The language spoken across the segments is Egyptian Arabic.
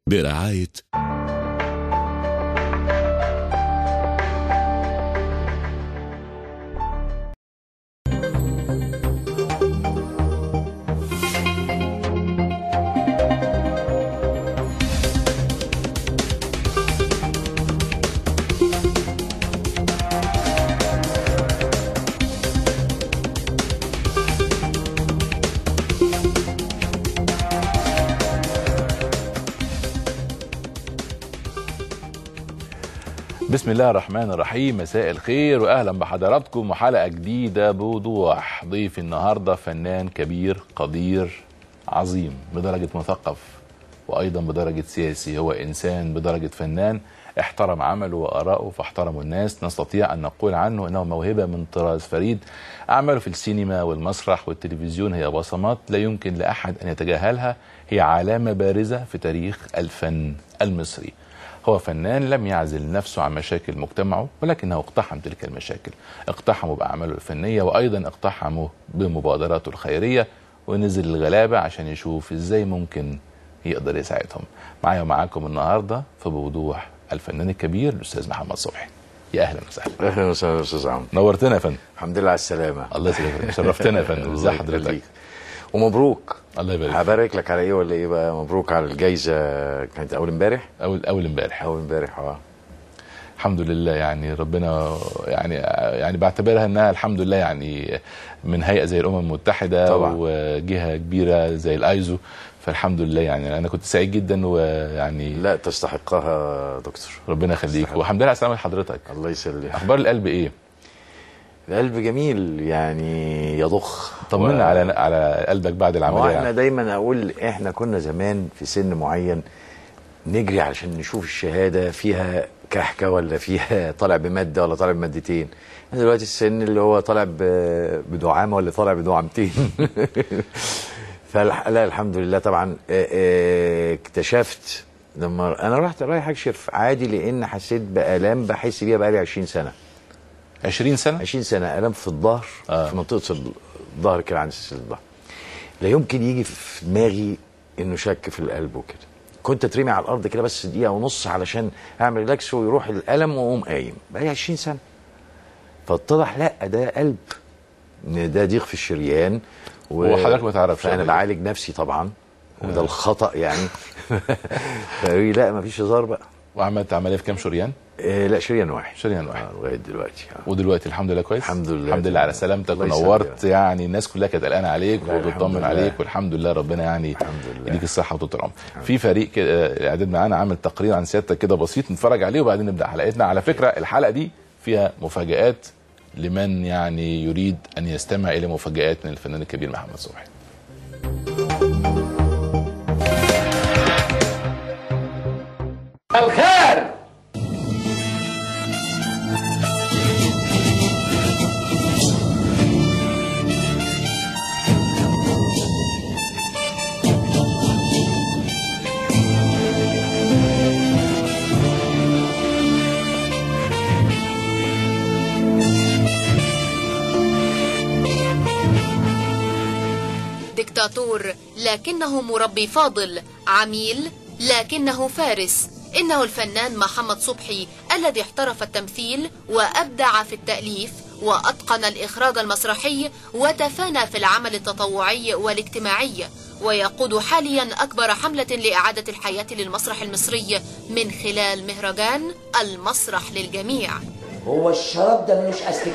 برعاية بسم الله الرحمن الرحيم مساء الخير واهلا بحضراتكم وحلقه جديده بوضوح ضيف النهارده فنان كبير قدير عظيم بدرجه مثقف وايضا بدرجه سياسي هو انسان بدرجه فنان احترم عمله واراءه فاحترمه الناس نستطيع ان نقول عنه انه موهبه من طراز فريد اعماله في السينما والمسرح والتلفزيون هي بصمات لا يمكن لاحد ان يتجاهلها هي علامه بارزه في تاريخ الفن المصري هو فنان لم يعزل نفسه عن مشاكل مجتمعه ولكنه اقتحم تلك المشاكل اقتحمه بأعماله الفنية وأيضا اقتحمه بمبادراته الخيرية ونزل الغلابة عشان يشوف ازاي ممكن يقدر يساعدهم معايا ومعاكم النهاردة في بوضوح الفنان الكبير الأستاذ محمد صبحي يا أهلا وسهلا اهلا وسهلا استاذ عمرو نورتنا يا فندم الحمد لله على السلامه الله يسلمك شرفتنا يا فندم ازي الله حضرتك يخليك. ومبروك الله يبارك فيك. هبارك لك على ايه ولا ايه بقى مبروك على الجايزه كانت اول امبارح أول أول امبارح اول امبارح اه الحمد لله يعني ربنا يعني يعني بعتبرها انها الحمد لله يعني من هيئه زي الامم المتحده طبعا. وجهه كبيره زي الايزو فالحمد لله يعني انا كنت سعيد جدا ويعني لا تستحقها دكتور ربنا يخليك تستحق. والحمد لله على سلامه حضرتك الله يسلمك اخبار القلب ايه القلب جميل يعني يضخ طمنا و- على على قلبك بعد هو العمليه احنا يعني. دايما اقول احنا كنا زمان في سن معين نجري علشان نشوف الشهاده فيها كحكه ولا فيها طالع بماده ولا طالع بمادتين احنا دلوقتي السن اللي هو طالع ب- بدعامه ولا طالع بدعامتين فلا الحمد لله طبعا آه، آه، اكتشفت لما انا رحت رايح اكشف عادي لان حسيت بالام بحس بيها بقالي 20 سنه 20 سنه 20 سنه الم في الظهر آه. آه. في منطقه الظهر كده عند سلسله الظهر لا يمكن يجي في دماغي انه شك في القلب وكده كنت اترمي على الارض كده بس دقيقه ونص علشان اعمل ريلاكس ويروح الالم واقوم قايم بقالي 20 سنه فاتضح لا ده قلب إن ده ضيق في الشريان و... وحضرتك ما تعرفش فانا قبل. بعالج نفسي طبعا وده الخطا يعني فقالوا لي لا مفيش هزار بقى وعملت عمليه في كام شريان إيه لا شريان واحد شريان واحد آه لغايه دلوقتي آه. ودلوقتي الحمد لله كويس الحمد لله. الحمد لله على سلامتك الله يسلمك. ونورت يعني الناس كلها كانت قلقانه عليك لا، الحمد وبتطمن لله. عليك والحمد لله ربنا يعني الحمد لله. يديك الصحه وطول العمر في فريق كده الاعداد معانا عامل تقرير عن سيادتك كده بسيط نتفرج عليه وبعدين نبدا حلقتنا على فكره الحلقه دي فيها مفاجات لمن يعني يريد ان يستمع الى مفاجات من الفنان الكبير محمد صبحي الخير دكتاتور لكنه مربي فاضل عميل لكنه فارس إنه الفنان محمد صبحي الذي احترف التمثيل وأبدع في التأليف وأتقن الإخراج المسرحي وتفانى في العمل التطوعي والاجتماعي ويقود حاليا أكبر حملة لإعادة الحياة للمسرح المصري من خلال مهرجان المسرح للجميع هو الشراب ده ملوش استك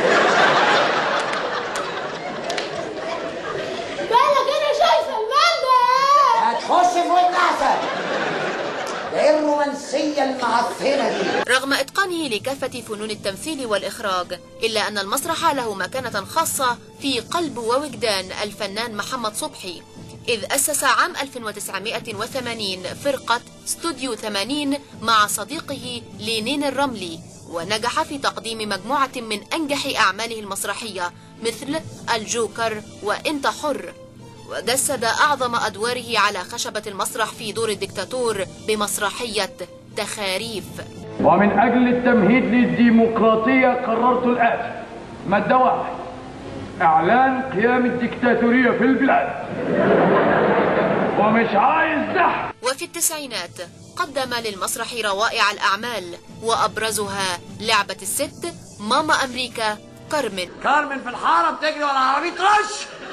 بالك انا شايفه المنظر هتخش في ودن عسل ده ايه الرومانسيه المعفنه دي رغم إتقانه لكافة فنون التمثيل والإخراج إلا أن المسرح له مكانة خاصة في قلب ووجدان الفنان محمد صبحي إذ أسس عام 1980 فرقة استوديو 80 مع صديقه لينين الرملي ونجح في تقديم مجموعة من أنجح أعماله المسرحية مثل الجوكر وإنت حر وجسد أعظم أدواره على خشبة المسرح في دور الدكتاتور بمسرحية تخاريف ومن أجل التمهيد للديمقراطية قررت الآتي مادة واحد إعلان قيام الدكتاتورية في البلاد ومش عايز زحف وفي التسعينات قدم للمسرح روائع الأعمال وأبرزها لعبة الست ماما أمريكا كارمن كارمن في الحارة بتجري ورا عربية رش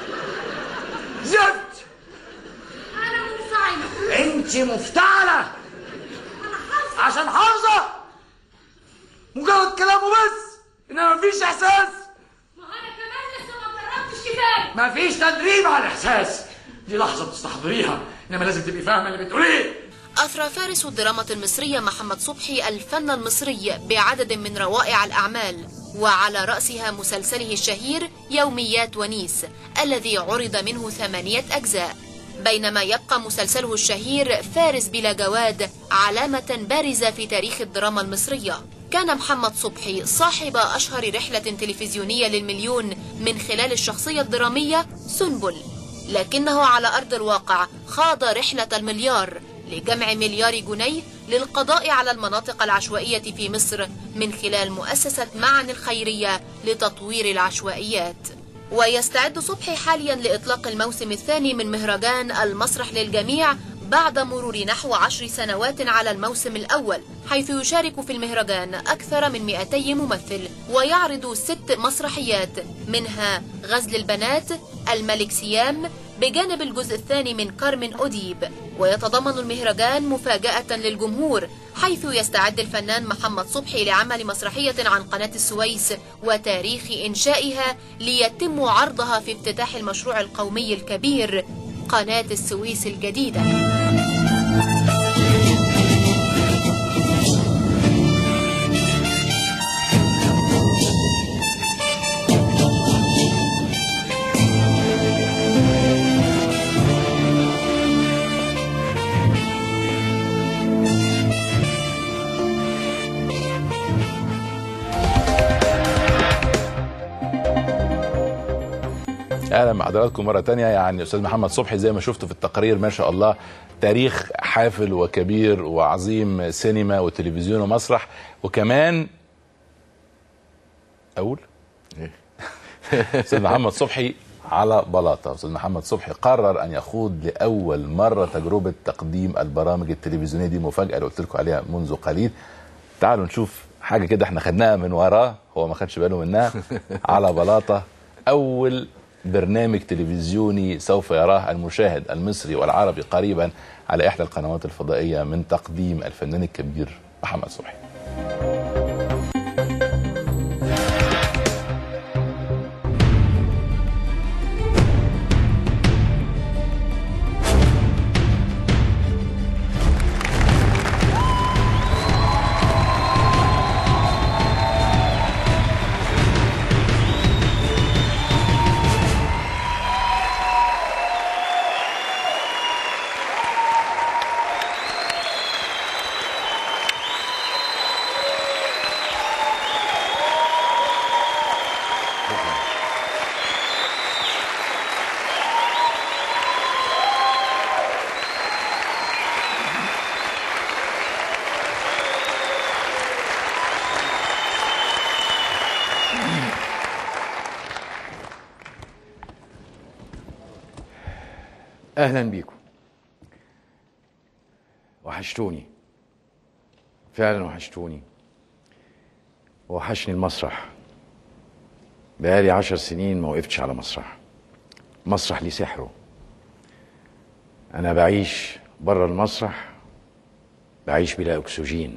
زفت انا منصعبة انت مفتعلة عشان حافظة مجرد كلامه بس انما مفيش احساس ما انا كمان لسه ما جربتش كفايه مفيش تدريب على الاحساس دي لحظة بتستحضريها انما لازم تبقي فاهمة اللي بتقوليه أثرى فارس الدراما المصرية محمد صبحي الفن المصري بعدد من روائع الأعمال وعلى رأسها مسلسله الشهير يوميات ونيس الذي عرض منه ثمانية أجزاء بينما يبقى مسلسله الشهير فارس بلا جواد علامة بارزة في تاريخ الدراما المصرية كان محمد صبحي صاحب أشهر رحلة تلفزيونية للمليون من خلال الشخصية الدرامية سنبل لكنه على أرض الواقع خاض رحلة المليار لجمع مليار جنيه للقضاء على المناطق العشوائية في مصر من خلال مؤسسة معن الخيرية لتطوير العشوائيات ويستعد صبحي حاليا لإطلاق الموسم الثاني من مهرجان المسرح للجميع بعد مرور نحو عشر سنوات على الموسم الأول حيث يشارك في المهرجان أكثر من 200 ممثل ويعرض ست مسرحيات منها غزل البنات الملك سيام بجانب الجزء الثاني من كارمن أوديب ويتضمن المهرجان مفاجأة للجمهور حيث يستعد الفنان محمد صبحي لعمل مسرحية عن قناة السويس وتاريخ إنشائها ليتم عرضها في افتتاح المشروع القومي الكبير قناة السويس الجديدة اهلا بحضراتكم مره تانية يعني استاذ محمد صبحي زي ما شفتوا في التقرير ما شاء الله تاريخ حافل وكبير وعظيم سينما وتلفزيون ومسرح وكمان اقول استاذ محمد صبحي على بلاطه استاذ محمد صبحي قرر ان يخوض لاول مره تجربه تقديم البرامج التلفزيونيه دي مفاجاه اللي قلت لكم عليها منذ قليل تعالوا نشوف حاجه كده احنا خدناها من وراه هو ما خدش باله منها على بلاطه اول برنامج تلفزيوني سوف يراه المشاهد المصري والعربي قريبا على احدى القنوات الفضائيه من تقديم الفنان الكبير محمد صبحي اهلا بيكم وحشتوني فعلا وحشتوني وحشني المسرح بقالي عشر سنين ما وقفتش على مسرح مسرح ليه سحره انا بعيش بره المسرح بعيش بلا اكسجين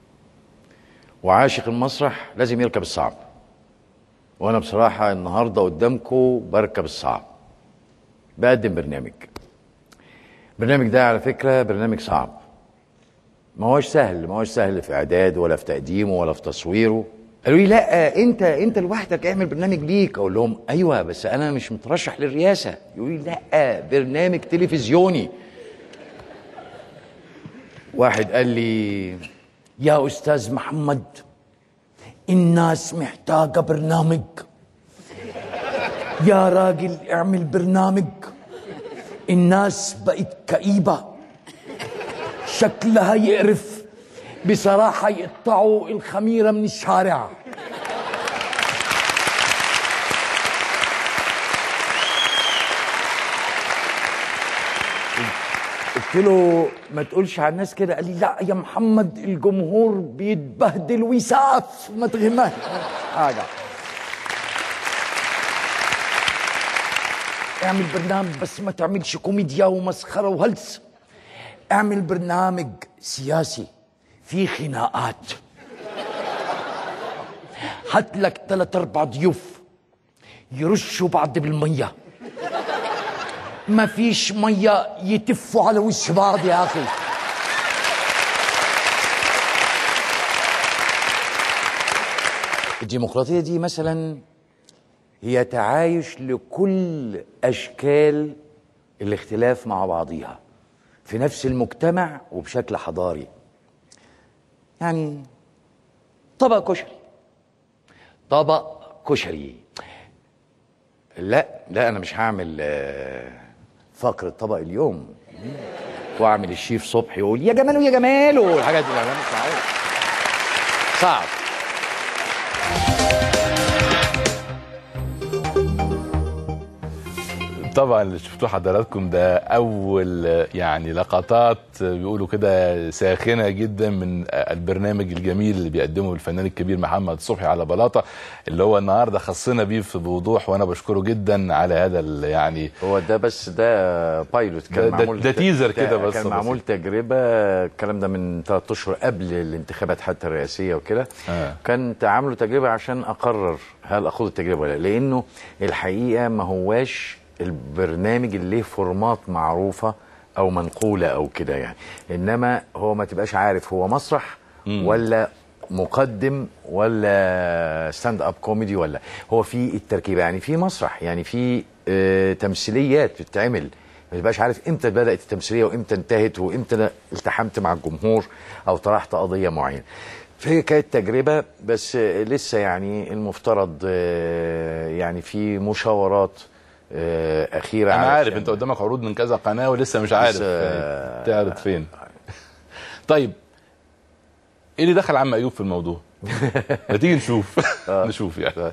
وعاشق المسرح لازم يركب الصعب وانا بصراحه النهارده قدامكم بركب الصعب بقدم برنامج البرنامج ده على فكرة برنامج صعب ما هوش سهل ما هوش سهل في إعداد ولا في تقديمه ولا في تصويره قالوا لي لا انت انت لوحدك اعمل برنامج ليك اقول لهم ايوه بس انا مش مترشح للرئاسه يقولوا لي لا برنامج تلفزيوني واحد قال لي يا استاذ محمد الناس محتاجه برنامج يا راجل اعمل برنامج الناس بقت كئيبة شكلها يقرف بصراحة يقطعوا الخميرة من الشارع قلت له ما تقولش على الناس كده قال لي لا يا محمد الجمهور بيتبهدل ويسقف ما تغماش حاجه اعمل برنامج بس ما تعملش كوميديا ومسخره وهلس اعمل برنامج سياسي فيه خناقات هات لك ثلاث اربع ضيوف يرشوا بعض بالميه ما فيش ميه يتفوا على وش بعض يا اخي الديمقراطيه دي مثلا هي تعايش لكل اشكال الاختلاف مع بعضيها في نفس المجتمع وبشكل حضاري يعني طبق كشري طبق كشري لا لا انا مش هعمل آه، فقرة طبق اليوم واعمل الشيف صبحي يقول يا جماله يا جماله والحاجات دي لا، لا، مش معقول صعب طبعا اللي شفتوه حضراتكم ده اول يعني لقطات بيقولوا كده ساخنه جدا من البرنامج الجميل اللي بيقدمه الفنان الكبير محمد صبحي على بلاطه اللي هو النهارده خصنا بيه في بوضوح وانا بشكره جدا على هذا ال- يعني هو ده بس ده بايلوت كان ده- ده- معمول ده تيزر كده ده بس كان بسيط. معمول تجربه الكلام ده من ثلاث اشهر قبل الانتخابات حتى الرئاسيه وكده آه. كانت عامله تجربه عشان اقرر هل اخوض التجربه ولا لا لانه الحقيقه ما هواش البرنامج اللي له فورمات معروفه او منقوله او كده يعني انما هو ما تبقاش عارف هو مسرح ولا مقدم ولا ستاند اب كوميدي ولا هو في التركيبه يعني في مسرح يعني في آه تمثيليات بتتعمل ما تبقاش عارف امتى بدات التمثيليه وامتى انتهت وامتى أنا التحمت مع الجمهور او طرحت قضيه معينه فهي كانت تجربه بس آه، لسه يعني المفترض آه، يعني في مشاورات آه، اخيره انا علشان- عارف انت قدامك عروض من كذا قناه ولسه مش عارف لسه- يعني تعرض فين طيب ايه اللي دخل عم ايوب في الموضوع ما تيجي نشوف نشوف يعني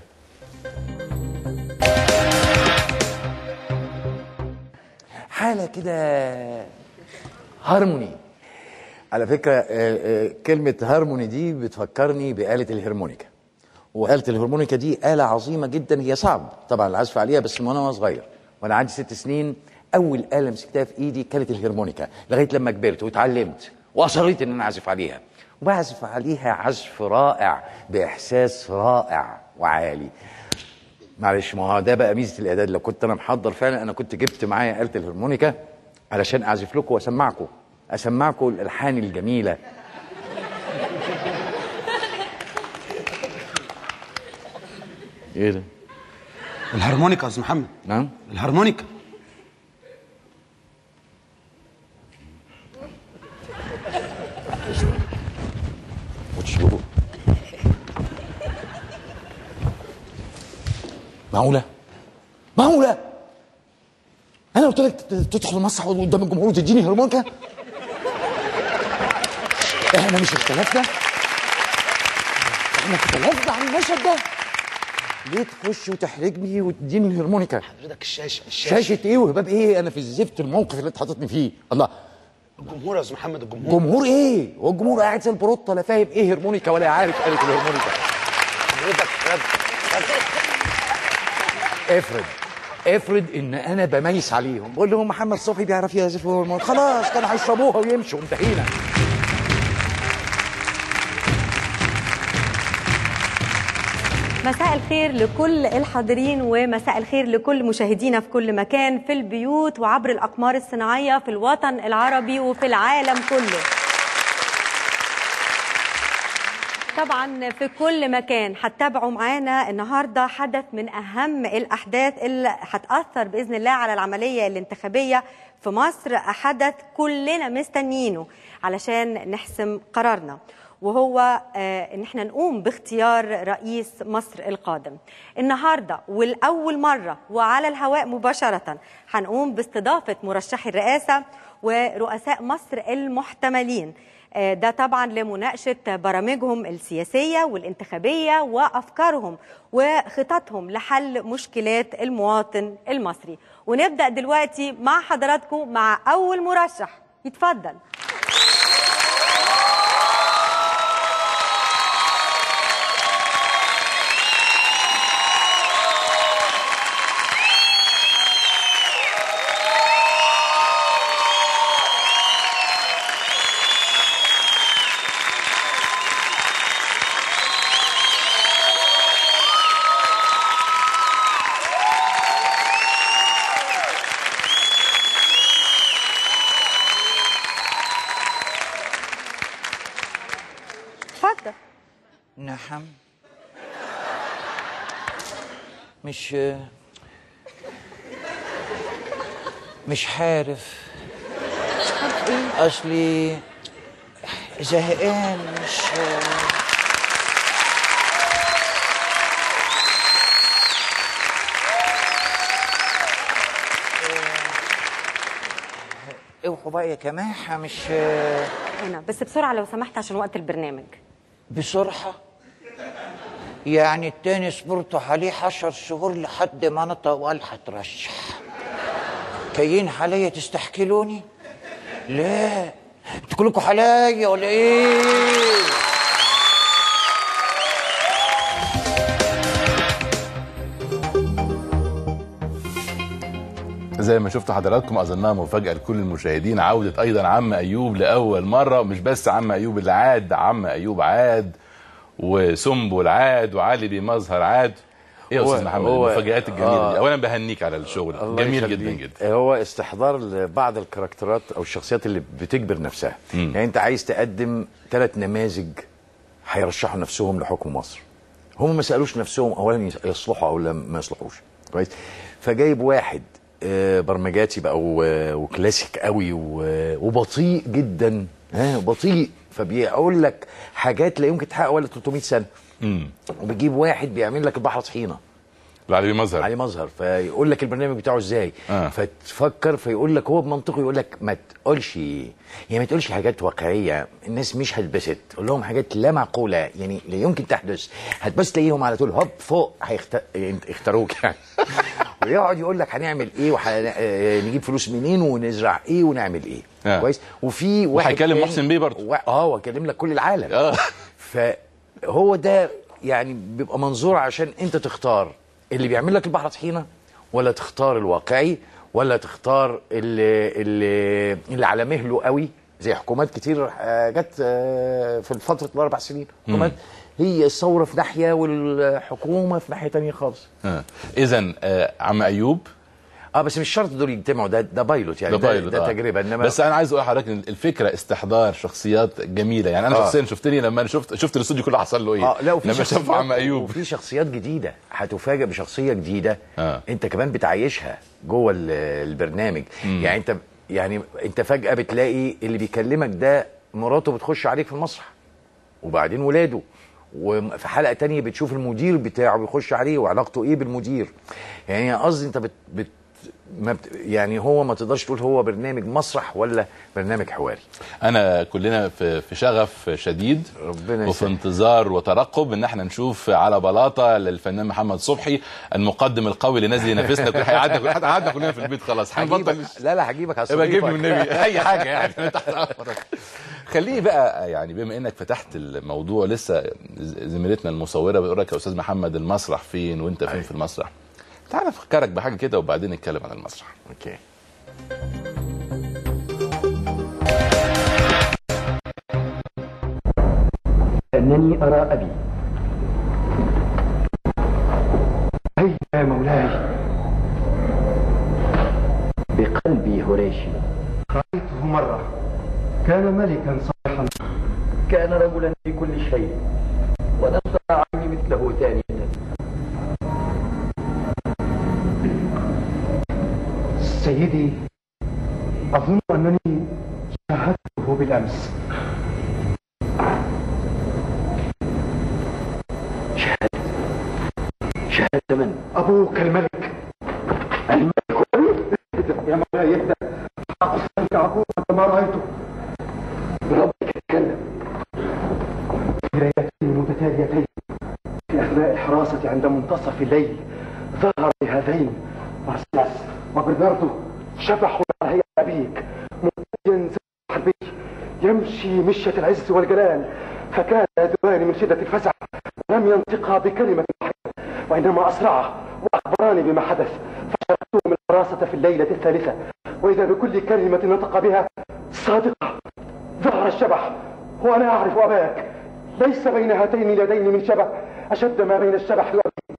حاله كده هارموني على فكره آه، آه، كلمه هارموني دي بتفكرني بآلة الهرمونيكا وآلة الهرمونيكا دي آلة عظيمة جدا هي صعب طبعا العزف عليها بس من وانا صغير وانا عندي ست سنين اول آلة مسكتها في ايدي كانت الهرمونيكا لغايه لما كبرت واتعلمت واصريت ان انا اعزف عليها وبعزف عليها عزف رائع باحساس رائع وعالي معلش ما هو ده بقى ميزه الاعداد لو كنت انا محضر فعلا انا كنت جبت معايا آلة الهرمونيكا علشان اعزف لكم واسمعكم اسمعكم الالحان الجميله ايه ده؟ الهارمونيكا يا استاذ محمد نعم الهارمونيكا وتشربوا معقولة؟ معقولة؟ أنا قلت لك تت- تدخل المسرح قدام الجمهور وتديني هرمونكا؟ إحنا مش اختلفنا؟ إحنا اختلفنا عن المشهد ده ليه تخش وتحرجني وتديني الهرمونيكا؟ حضرتك الشاشه الشاشه شاشة إيه وهباب إيه؟ أنا في الزفت الموقف اللي أنت حاططني فيه الله الجمهور يا استاذ محمد الجمهور جمهور ايه؟ هو الجمهور قاعد زي البروطه لا فاهم ايه هرمونيكا ولا عارف آلة الهرمونيكا. حضرتك افرض افرض ان انا بميس عليهم بقول لهم محمد صبحي بيعرف يعزف هرمون خلاص كانوا هيشربوها ويمشوا انتهينا مساء الخير لكل الحاضرين ومساء الخير لكل مشاهدينا في كل مكان في البيوت وعبر الأقمار الصناعية في الوطن العربي وفي العالم كله طبعا في كل مكان هتتابعوا معانا النهارده حدث من اهم الاحداث اللي هتاثر باذن الله على العمليه الانتخابيه في مصر حدث كلنا مستنيينه علشان نحسم قرارنا وهو آه، ان احنا نقوم باختيار رئيس مصر القادم النهارده والاول مره وعلى الهواء مباشره هنقوم باستضافه مرشحي الرئاسه ورؤساء مصر المحتملين آه، ده طبعا لمناقشه برامجهم السياسيه والانتخابيه وافكارهم وخططهم لحل مشكلات المواطن المصري ونبدا دلوقتي مع حضراتكم مع اول مرشح يتفضل اتفضل نعم مش مش عارف اصلي زهقان مش اوعوا بقى يا كماحة مش هنا بس بسرعه لو سمحت عشان وقت البرنامج بسرعة يعني التاني صبرتوا عليه عشر شهور لحد ما انا طوال هترشح كاين عليا تستحكلوني لا انتوا كلكم عليا ولا ايه زي ما شفتوا حضراتكم اظنها مفاجاه لكل المشاهدين عوده ايضا عم ايوب لاول مره مش بس عم ايوب اللي عاد عم ايوب عاد وسنبل عاد وعلي بمظهر عاد ايه يا هو- استاذ محمد هو- المفاجآت الجميله آه. دي اولا بهنيك على الشغل الله جميل يخليك. جدا جدا هو استحضار لبعض الكاركترات او الشخصيات اللي بتجبر نفسها يعني انت عايز تقدم ثلاث نماذج هيرشحوا نفسهم لحكم مصر هم ما سالوش نفسهم اولا يس- يصلحوا او لا ما يصلحوش كويس فجايب واحد آه، برمجاتي بقى و- وكلاسيك قوي و- وبطيء جدا ها بطيء فبيقول لك حاجات لا يمكن تحقق ولا 300 سنه امم وبيجيب واحد بيعمل لك البحر طحينه علي بمظهر عليه مظهر فيقول لك البرنامج بتاعه ازاي آه. فتفكر فيقول لك هو بمنطقه يقول لك ما تقولش يعني ما تقولش حاجات واقعيه الناس مش هتبسط قول لهم حاجات لا معقوله يعني لا يمكن تحدث هتبص تلاقيهم على طول هوب فوق هيخت... يختاروك يعني ويقعد يقول لك هنعمل ايه وهنجيب فلوس منين ونزرع ايه ونعمل ايه آه. كويس وفي واحد وهيكلم تاني- محسن بيه برضه. و... اه وكلم لك كل العالم اه فهو ده يعني بيبقى منظور عشان انت تختار اللي بيعمل لك البحر طحينه ولا تختار الواقعي ولا تختار اللي اللي, اللي على مهله قوي زي حكومات كتير آه، جت آه، في فتره الاربع سنين حكومات هي الثوره في ناحيه والحكومه في ناحيه تانية خالص آه. اذا آه عم ايوب اه بس مش شرط دول يجتمعوا ده ده بايلوت يعني ده بايلوت ده آه. تجربه انما بس انا عايز اقول لحضرتك إن الفكره استحضار شخصيات جميله يعني انا آه. شخصيا شفتني لما انا شفت شفت الاستوديو كله حصل له ايه اه لا وفي لما شخصيات شاف عم ايوب وفي شخصيات جديده هتفاجئ بشخصيه جديده آه. انت كمان بتعيشها جوه ال- البرنامج يعني انت يعني انت فجاه بتلاقي اللي بيكلمك ده مراته بتخش عليك في المسرح وبعدين ولاده وفي حلقه تانية بتشوف المدير بتاعه بيخش عليه وعلاقته ايه بالمدير يعني قصدي انت بت, بت ما بت يعني هو ما تقدرش تقول هو برنامج مسرح ولا برنامج حواري انا كلنا في في شغف شديد ربنا وفي يسهل. انتظار وترقب ان احنا نشوف على بلاطه للفنان محمد صبحي المقدم القوي اللي نازل ينافسنا كل هيقعدنا كل- قعدنا كلنا في البيت خلاص هنبطل هجيبك لا لا هجيبك على يبقى جيب صديقك. من النبي اي حاجه يعني أنا تحت امرك خليني بقى يعني بما انك فتحت الموضوع لسه زميلتنا المصوره بتقول لك يا استاذ محمد المسرح فين وانت فين في المسرح تعال افكرك بحاجه كده وبعدين نتكلم عن المسرح اوكي أنني أرى أبي هيا يا مولاي بقلبي هريشي رأيته مرة كان ملكا صالحا كان رجلا في كل شيء ونصر عيني مثله ثانية سيدي أظن أنني شاهدته بالأمس شهادة من؟ أبوك الملك الملك يا مولاي يبدأ أقسمك أبوك ما رأيته بربك اتكلم قرايتين متتاليتين في أثناء الحراسة عند منتصف الليل ظهر لهذين مارسياس وبرناردو شبحوا على هيئة أبيك مرتديا يمشي مشية العز والجلال فكان يذبان من شدة الفزع لم ينطقا بكلمة واحدة وإنما أسرعا وأخبراني بما حدث فشاركتهم الحراسة في الليلة الثالثة وإذا بكل كلمة نطق بها صادقة ظهر الشبح وأنا أعرف أباك ليس بين هاتين اليدين من شبه أشد ما بين الشبح وأبي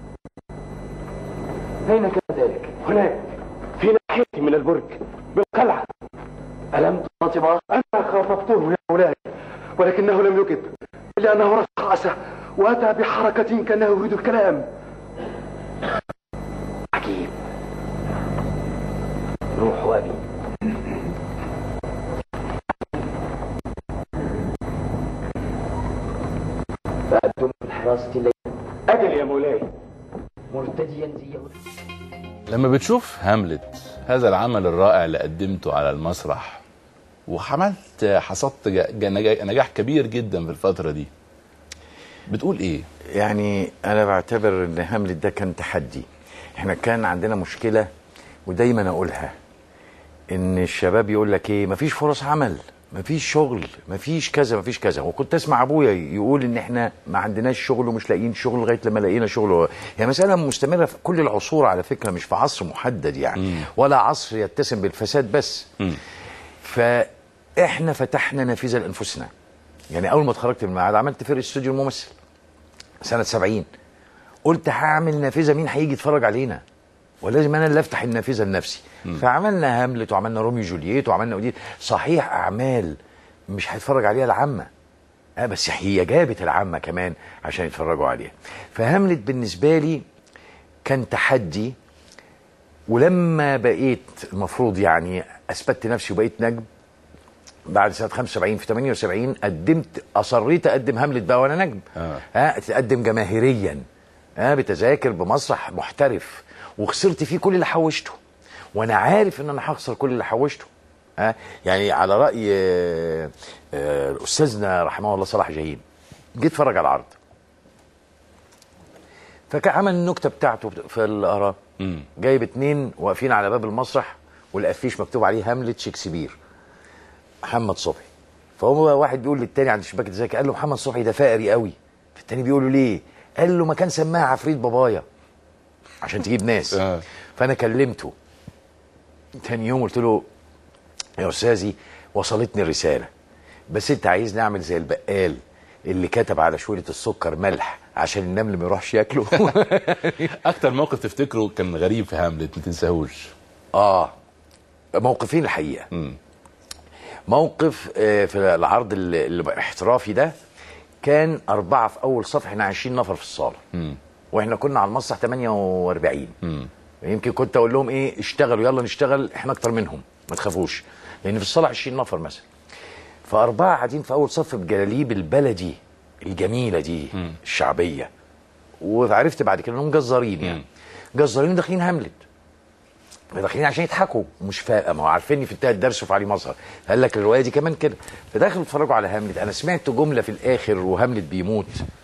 أين كان ذلك؟ هناك في ناحية من البرج بالقلعة ألم تخاطبه؟ أنا خاطبته يا مولاي ولكنه لم يجب إلا أنه رفع رأسه وأتى بحركة كأنه يريد الكلام عجيب روح أبي فأنتم في الحراسة الليل أجل يا مولاي مرتديا زيه لما بتشوف هاملت هذا العمل الرائع اللي قدمته على المسرح وعملت حصدت ج- ج- نجا- نجاح كبير جدا في الفترة دي بتقول ايه؟ يعني انا بعتبر ان هاملت ده كان تحدي احنا كان عندنا مشكله ودايما اقولها ان الشباب يقول لك ايه مفيش فرص عمل مفيش شغل مفيش كذا مفيش كذا وكنت اسمع ابويا يقول ان احنا ما عندناش شغل ومش لاقيين شغل لغايه لما لقينا شغل هي مساله مستمره في كل العصور على فكره مش في عصر محدد يعني ولا عصر يتسم بالفساد بس فاحنا فتحنا نافذه لانفسنا يعني اول ما اتخرجت من المعهد عملت فرقه استوديو الممثل سنه 70 قلت هعمل نافذه مين هيجي يتفرج علينا ولازم انا اللي افتح النافذه لنفسي فعملنا هاملت وعملنا روميو جولييت وعملنا اوديت صحيح اعمال مش هيتفرج عليها العامه آه بس هي جابت العامه كمان عشان يتفرجوا عليها فهاملت بالنسبه لي كان تحدي ولما بقيت المفروض يعني اثبتت نفسي وبقيت نجم بعد سنه 75 في 78 قدمت اصريت اقدم هاملت بقى وانا نجم آه. ها تقدم جماهيريا ها بتذاكر بمسرح محترف وخسرت فيه كل اللي حوشته وانا عارف ان انا هخسر كل اللي حوشته ها يعني على راي آه، آه، استاذنا رحمه الله صلاح جاهين جيت اتفرج على العرض فكان عمل النكته بتاعته في الاراء جايب اتنين واقفين على باب المسرح والافيش مكتوب عليه هاملت شكسبير محمد صبحي فهو واحد بيقول للتاني عند شباك التذاكر قال له محمد صبحي ده فقري قوي فالتاني بيقول له ليه قال له ما كان سماها عفريت بابايا عشان تجيب ناس آه. فانا كلمته تاني يوم قلت له يا استاذي وصلتني الرساله بس انت عايزني اعمل زي البقال اللي كتب على شويه السكر ملح عشان النمل ما يروحش ياكله اكتر موقف تفتكره كان غريب في هاملت ما تنساهوش اه موقفين الحقيقه موقف آه، في العرض ال- الاحترافي ده كان أربعة في أول صف احنا 20 نفر في الصالة واحنا كنا على المسرح 48 يمكن كنت أقول لهم إيه اشتغلوا يلا نشتغل احنا أكتر منهم ما تخافوش لأن في الصالة 20 نفر مثلا فأربعة قاعدين في أول صف بجلاليب البلدي الجميلة دي الشعبية وعرفت بعد كده انهم جزارين يعني جزارين داخلين هاملت داخلين عشان يضحكوا مش فاهم ما هو عارفيني في انتهى الدرس وفي علي مظهر قال لك الروايه دي كمان كده فدخلوا اتفرجوا على هاملت انا سمعت جمله في الاخر وهاملت بيموت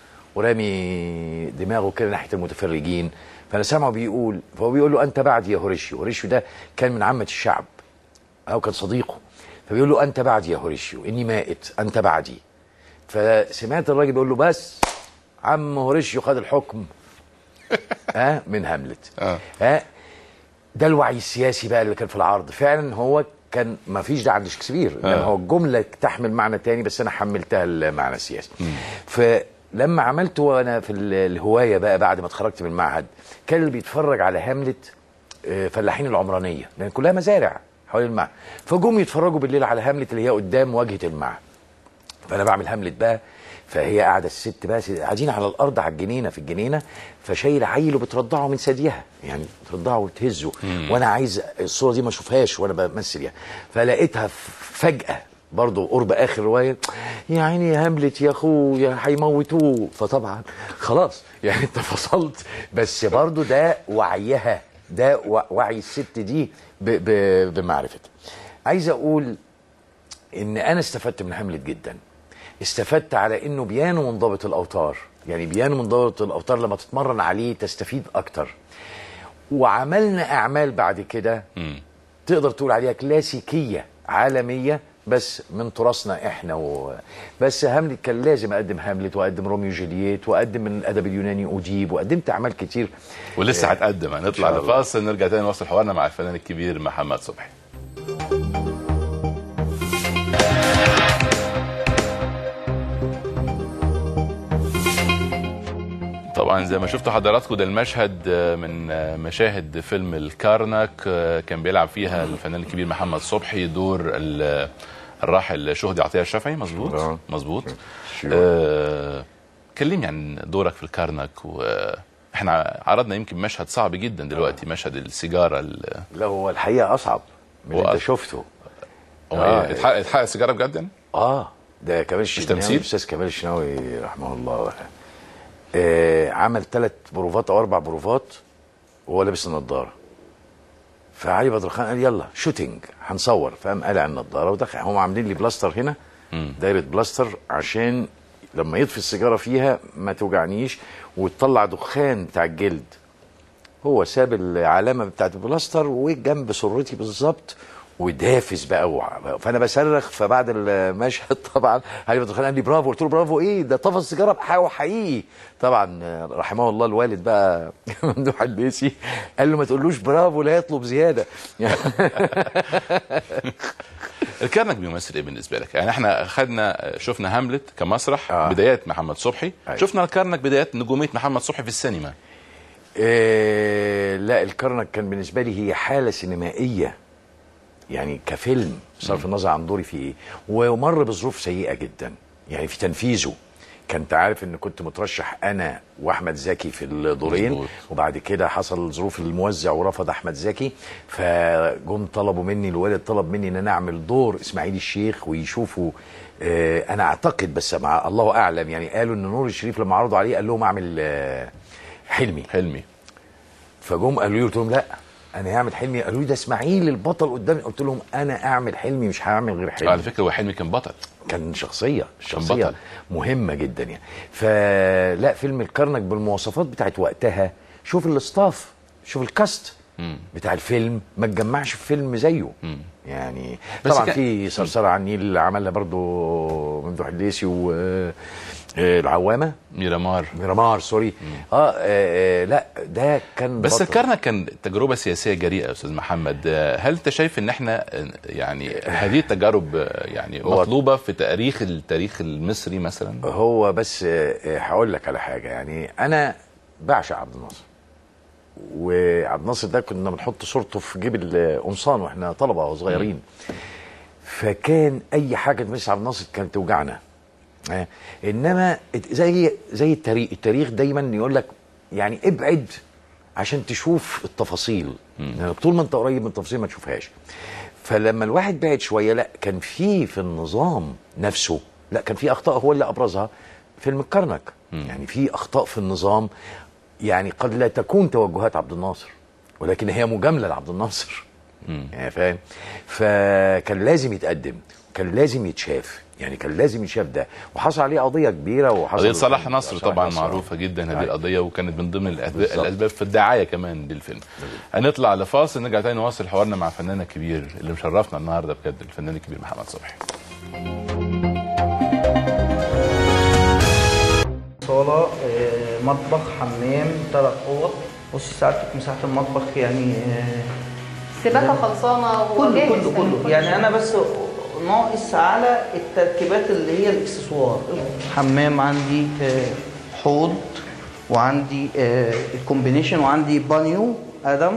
ورامي دماغه كده ناحيه المتفرجين فانا سامعه بيقول فهو بيقول له انت بعدي يا هوريشيو هوريشيو ده كان من عامه الشعب او كان صديقه فبيقول له انت بعدي يا هوريشيو اني مائت انت بعدي فسمعت الراجل بيقول له بس عم هوريشيو خد الحكم ها من هاملت آه. ها ده الوعي السياسي بقى اللي كان في العرض فعلا هو كان ما فيش ده عند شكسبير انما آه. هو الجمله تحمل معنى تاني بس انا حملتها المعنى السياسي فلما عملته وانا في ال- الهوايه بقى بعد ما اتخرجت من المعهد كان اللي بيتفرج على هاملت آه، فلاحين العمرانيه لان كلها مزارع حوالين المعهد فجم يتفرجوا بالليل على هاملت اللي هي قدام واجهه المعهد فانا بعمل هاملت بقى فهي قاعده الست بقى قاعدين على الارض على الجنينه في الجنينه فشايله عيل وبترضعه من ثديها يعني بترضعه وتهزه وانا عايز الصوره دي ما اشوفهاش وانا بمثل يعني فلقيتها فجاه برضه قرب اخر روايه يا عيني يا هاملت يا اخويا هيموتوه فطبعا خلاص يعني انت فصلت بس برضه ده وعيها ده وع- وعي الست دي ب- ب- بمعرفتها عايز اقول ان انا استفدت من هاملت جدا استفدت على انه بيانو منضبط الاوتار يعني بيانو منضبط الاوتار لما تتمرن عليه تستفيد اكتر وعملنا اعمال بعد كده تقدر تقول عليها كلاسيكيه عالميه بس من تراثنا احنا و... بس هاملت كان لازم اقدم هاملت واقدم روميو وجولييت واقدم من الادب اليوناني اوديب وقدمت اعمال كتير ولسه هتقدم هنطلع إن شاء الله. لفاصل نرجع تاني نواصل حوارنا مع الفنان الكبير محمد صبحي طبعا زي ما شفتوا حضراتكم ده المشهد آه، من آه، مشاهد فيلم الكارنك آه، كان بيلعب فيها الفنان الكبير محمد صبحي دور ال- الراحل شهدي عطيه الشافعي مظبوط آه. مظبوط آه، كلمني عن دورك في الكارنك واحنا عرضنا يمكن مشهد صعب جدا دلوقتي مشهد السيجاره ال- لا هو الحقيقه اصعب من هو اللي انت أصعب. شفته هو آه. إيه؟ اتحقق اتحقق السيجاره بجد يعني؟ اه ده كمال الشناوي تمثيل؟ الاستاذ كمال الشناوي رحمه الله آه عمل ثلاث بروفات او اربع بروفات وهو لابس النضاره فعلي بدر خان قال يلا شوتينج هنصور فقام قلع النضاره ودخل هم عاملين لي بلاستر هنا دايره بلاستر عشان لما يطفي السيجاره فيها ما توجعنيش وتطلع دخان بتاع الجلد هو ساب العلامه بتاعت البلاستر وجنب سرتي بالظبط ودافس بقى وع- فانا بصرخ فبعد المشهد طبعا علي بدر خان قال لي برافو قلت له برافو ايه ده طفى السيجاره بحاجه حقيقي طبعا آه، رحمه الله الوالد بقى ممدوح البيسي قال له ما تقولوش برافو لا يطلب زياده الكرنك بيمثل ايه بالنسبه لك؟ يعني احنا خدنا شفنا هاملت كمسرح آه. بدايات محمد صبحي أيوة. شفنا الكرنك بدايات نجوميه محمد صبحي في السينما إيه لا الكرنك كان بالنسبه لي هي حاله سينمائيه يعني كفيلم بصرف النظر عن دوري فيه ايه ومر بظروف سيئه جدا يعني في تنفيذه كنت عارف ان كنت مترشح انا واحمد زكي في الدورين مظبوط. وبعد كده حصل ظروف الموزع ورفض احمد زكي فجم طلبوا مني الوالد طلب مني ان انا اعمل دور اسماعيل الشيخ ويشوفوا آه انا اعتقد بس مع الله اعلم يعني قالوا ان نور الشريف لما عرضوا عليه قال لهم اعمل آه حلمي حلمي فجم قالوا لي قلت لهم لا انا هعمل حلمي قالوا لي ده اسماعيل البطل قدامي قلت لهم انا اعمل حلمي مش هعمل غير حلمي على فكره هو حلمي كان بطل كان شخصيه شخصيه بطل. مهمه جدا يعني فلا فيلم الكرنك بالمواصفات بتاعت وقتها شوف الاستاف شوف الكاست بتاع الفيلم ما تجمعش في فيلم زيه يعني بس طبعا كان- في صرصره على النيل اللي عملها برضو ممدوح الليسي و آه، العوامه ميرامار ميرامار سوري اه, آه, آه لا ده كان بس بطل. الكرنك كان تجربه سياسيه جريئه يا استاذ محمد آه، هل انت شايف ان احنا آه، يعني هذه التجارب آه، يعني هو- مطلوبه في تاريخ التاريخ المصري مثلا هو بس آه، آه، هقول لك على حاجه يعني انا بعشق عبد الناصر وعبد الناصر ده كنا بنحط صورته في جيب القمصان واحنا طلبه وصغيرين فكان اي حاجه تمس عبد الناصر كانت توجعنا آه، انما ات- زي زي التاريخ التاريخ دايما يقول لك يعني ابعد عشان تشوف التفاصيل يعني طول ما انت قريب من التفاصيل ما تشوفهاش فلما الواحد بعد شويه لا كان في في النظام نفسه لا كان في اخطاء هو اللي ابرزها فيلم الكرنك يعني في اخطاء في النظام يعني قد لا تكون توجهات عبد الناصر ولكن هي مجامله لعبد الناصر يعني فاهم فكان لازم يتقدم كان لازم يتشاف يعني كان لازم يتشاف ده وحصل عليه قضيه كبيره وحصل قضيه صلاح نصر صلاح طبعا نصر. معروفه جدا هذه أيوة. القضيه وكانت من ضمن الأسباب, بالظبط. الاسباب في الدعايه كمان للفيلم هنطلع لفاصل نرجع تاني نواصل حوارنا مع الفنان الكبير اللي مشرفنا النهارده بجد الفنان الكبير محمد صبحي صالة آه، مطبخ حمام ثلاث أوض بص ساعتك مساحة المطبخ يعني آه، سباكه خلصانه كله وجاهز كله كله يعني أنا بس ناقص على التركيبات اللي هي الإكسسوار حمام عندي آه، حوض وعندي آه، الكومبينيشن وعندي بانيو آدم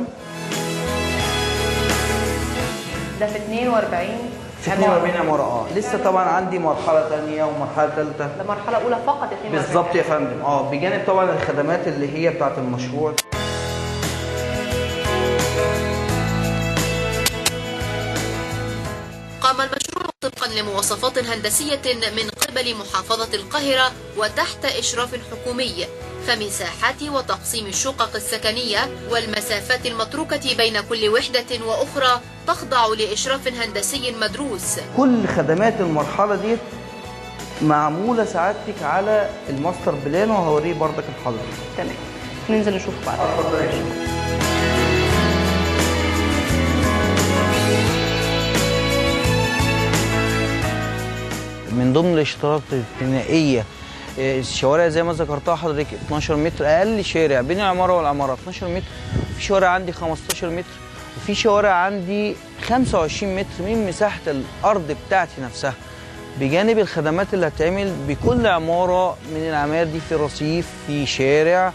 ده في 42 في 42 عمارة اه لسه طبعا عندي مرحلة تانية ومرحلة تالتة ده مرحله اولى فقط 42 بالظبط يا فندم اه بجانب طبعا الخدمات اللي هي بتاعت المشروع قام المشروع طبقا لمواصفات هندسية من قبل محافظة القاهرة وتحت إشراف حكومي فمساحات وتقسيم الشقق السكنية والمسافات المتروكة بين كل وحدة وأخرى تخضع لإشراف هندسي مدروس كل خدمات المرحلة ديت معمولة سعادتك على الماستر بلان وهوريه بردك لحضرتك تمام ننزل نشوف بعد ضمن الاشتراطات البنائيه آه، الشوارع زي ما ذكرتها حضرتك 12 متر اقل شارع بين العماره والعماره 12 متر في شوارع عندي 15 متر وفي شوارع عندي 25 متر من مساحه الارض بتاعتي نفسها بجانب الخدمات اللي هتعمل بكل عماره من العماير دي في رصيف في شارع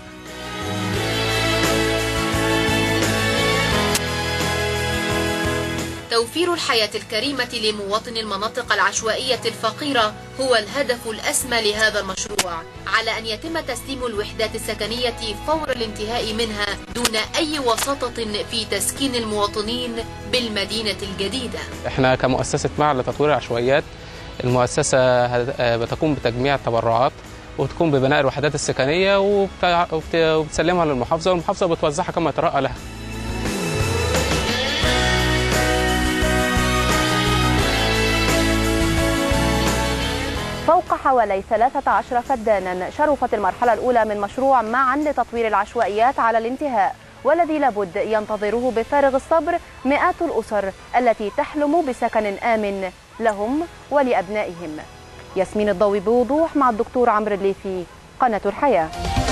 توفير الحياة الكريمة لمواطن المناطق العشوائية الفقيرة هو الهدف الأسمى لهذا المشروع على أن يتم تسليم الوحدات السكنية فور الانتهاء منها دون أي وساطة في تسكين المواطنين بالمدينة الجديدة احنا كمؤسسة معهد لتطوير العشوائيات المؤسسة هت- آه، بتقوم بتجميع التبرعات وتقوم ببناء الوحدات السكنية وبت- وبت- وبتسلمها للمحافظة والمحافظة بتوزعها كما يترقى لها فوق حوالي 13 فدانا شرفت المرحلة الأولى من مشروع معا لتطوير العشوائيات على الانتهاء والذي لابد ينتظره بفارغ الصبر مئات الأسر التي تحلم بسكن آمن لهم ولأبنائهم ياسمين الضوي بوضوح مع الدكتور عمرو الليثي قناة الحياة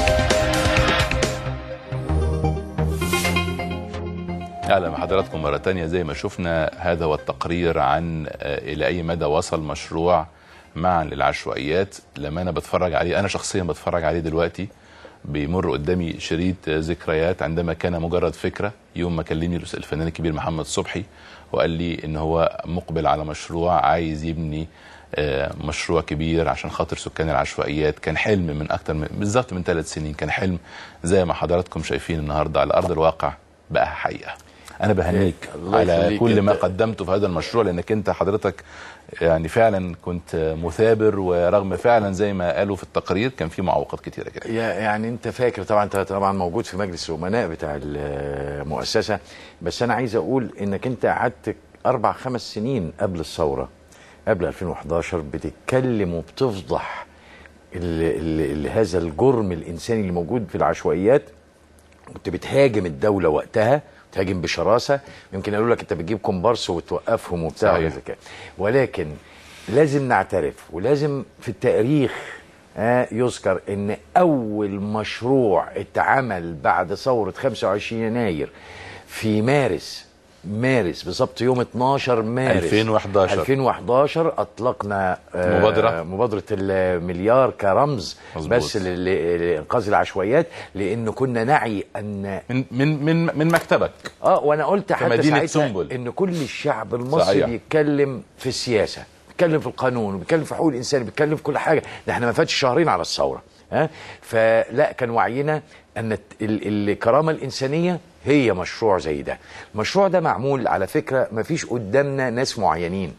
اهلا بحضراتكم مره تانية زي ما شفنا هذا هو التقرير عن آه، الى اي مدى وصل مشروع معا للعشوائيات لما انا بتفرج عليه انا شخصيا بتفرج عليه دلوقتي بيمر قدامي شريط آه، ذكريات عندما كان مجرد فكره يوم ما كلمني الأستاذ الفنان الكبير محمد صبحي وقال لي ان هو مقبل على مشروع عايز يبني آه، مشروع كبير عشان خاطر سكان العشوائيات كان حلم من اكتر من بالظبط من ثلاث سنين كان حلم زي ما حضراتكم شايفين النهارده على ارض الواقع بقى حقيقه انا بهنيك الله على يخليك كل ما أنت. قدمته في هذا المشروع لانك انت حضرتك يعني فعلا كنت مثابر ورغم فعلا زي ما قالوا في التقرير كان في معوقات كتيره كده يا- يعني انت فاكر طبعا انت طبعا موجود في مجلس الامناء بتاع المؤسسه بس انا عايز اقول انك انت قعدت اربع خمس سنين قبل الثوره قبل 2011 بتتكلم وبتفضح ال ال ال هذا الجرم الانساني اللي موجود في العشوائيات كنت بتهاجم الدوله وقتها تهاجم بشراسه يمكن قالوا لك انت بتجيب كومبارس وتوقفهم وبتاع صحيح. وكذا كده. ولكن لازم نعترف ولازم في التاريخ آه، يذكر ان اول مشروع اتعمل بعد ثوره 25 يناير في مارس مارس بالظبط يوم 12 مارس 2011. 2011 اطلقنا آه، مبادرة. مبادره المليار كرمز مظبوط. بس ل- ل- لانقاذ العشوائيات لان كنا نعي ان من من من من مكتبك اه وانا قلت حتى كمدينة ساعتها سنبل. ان كل الشعب المصري صحيح. بيتكلم في السياسه بيتكلم في القانون وبيتكلم في حقوق الانسان بيتكلم في كل حاجه ده احنا ما فاتش شهرين على الثوره ها فلا كان وعينا ان الت- ال- الكرامه الانسانيه هي مشروع زي ده المشروع ده معمول على فكره ما فيش قدامنا ناس معينين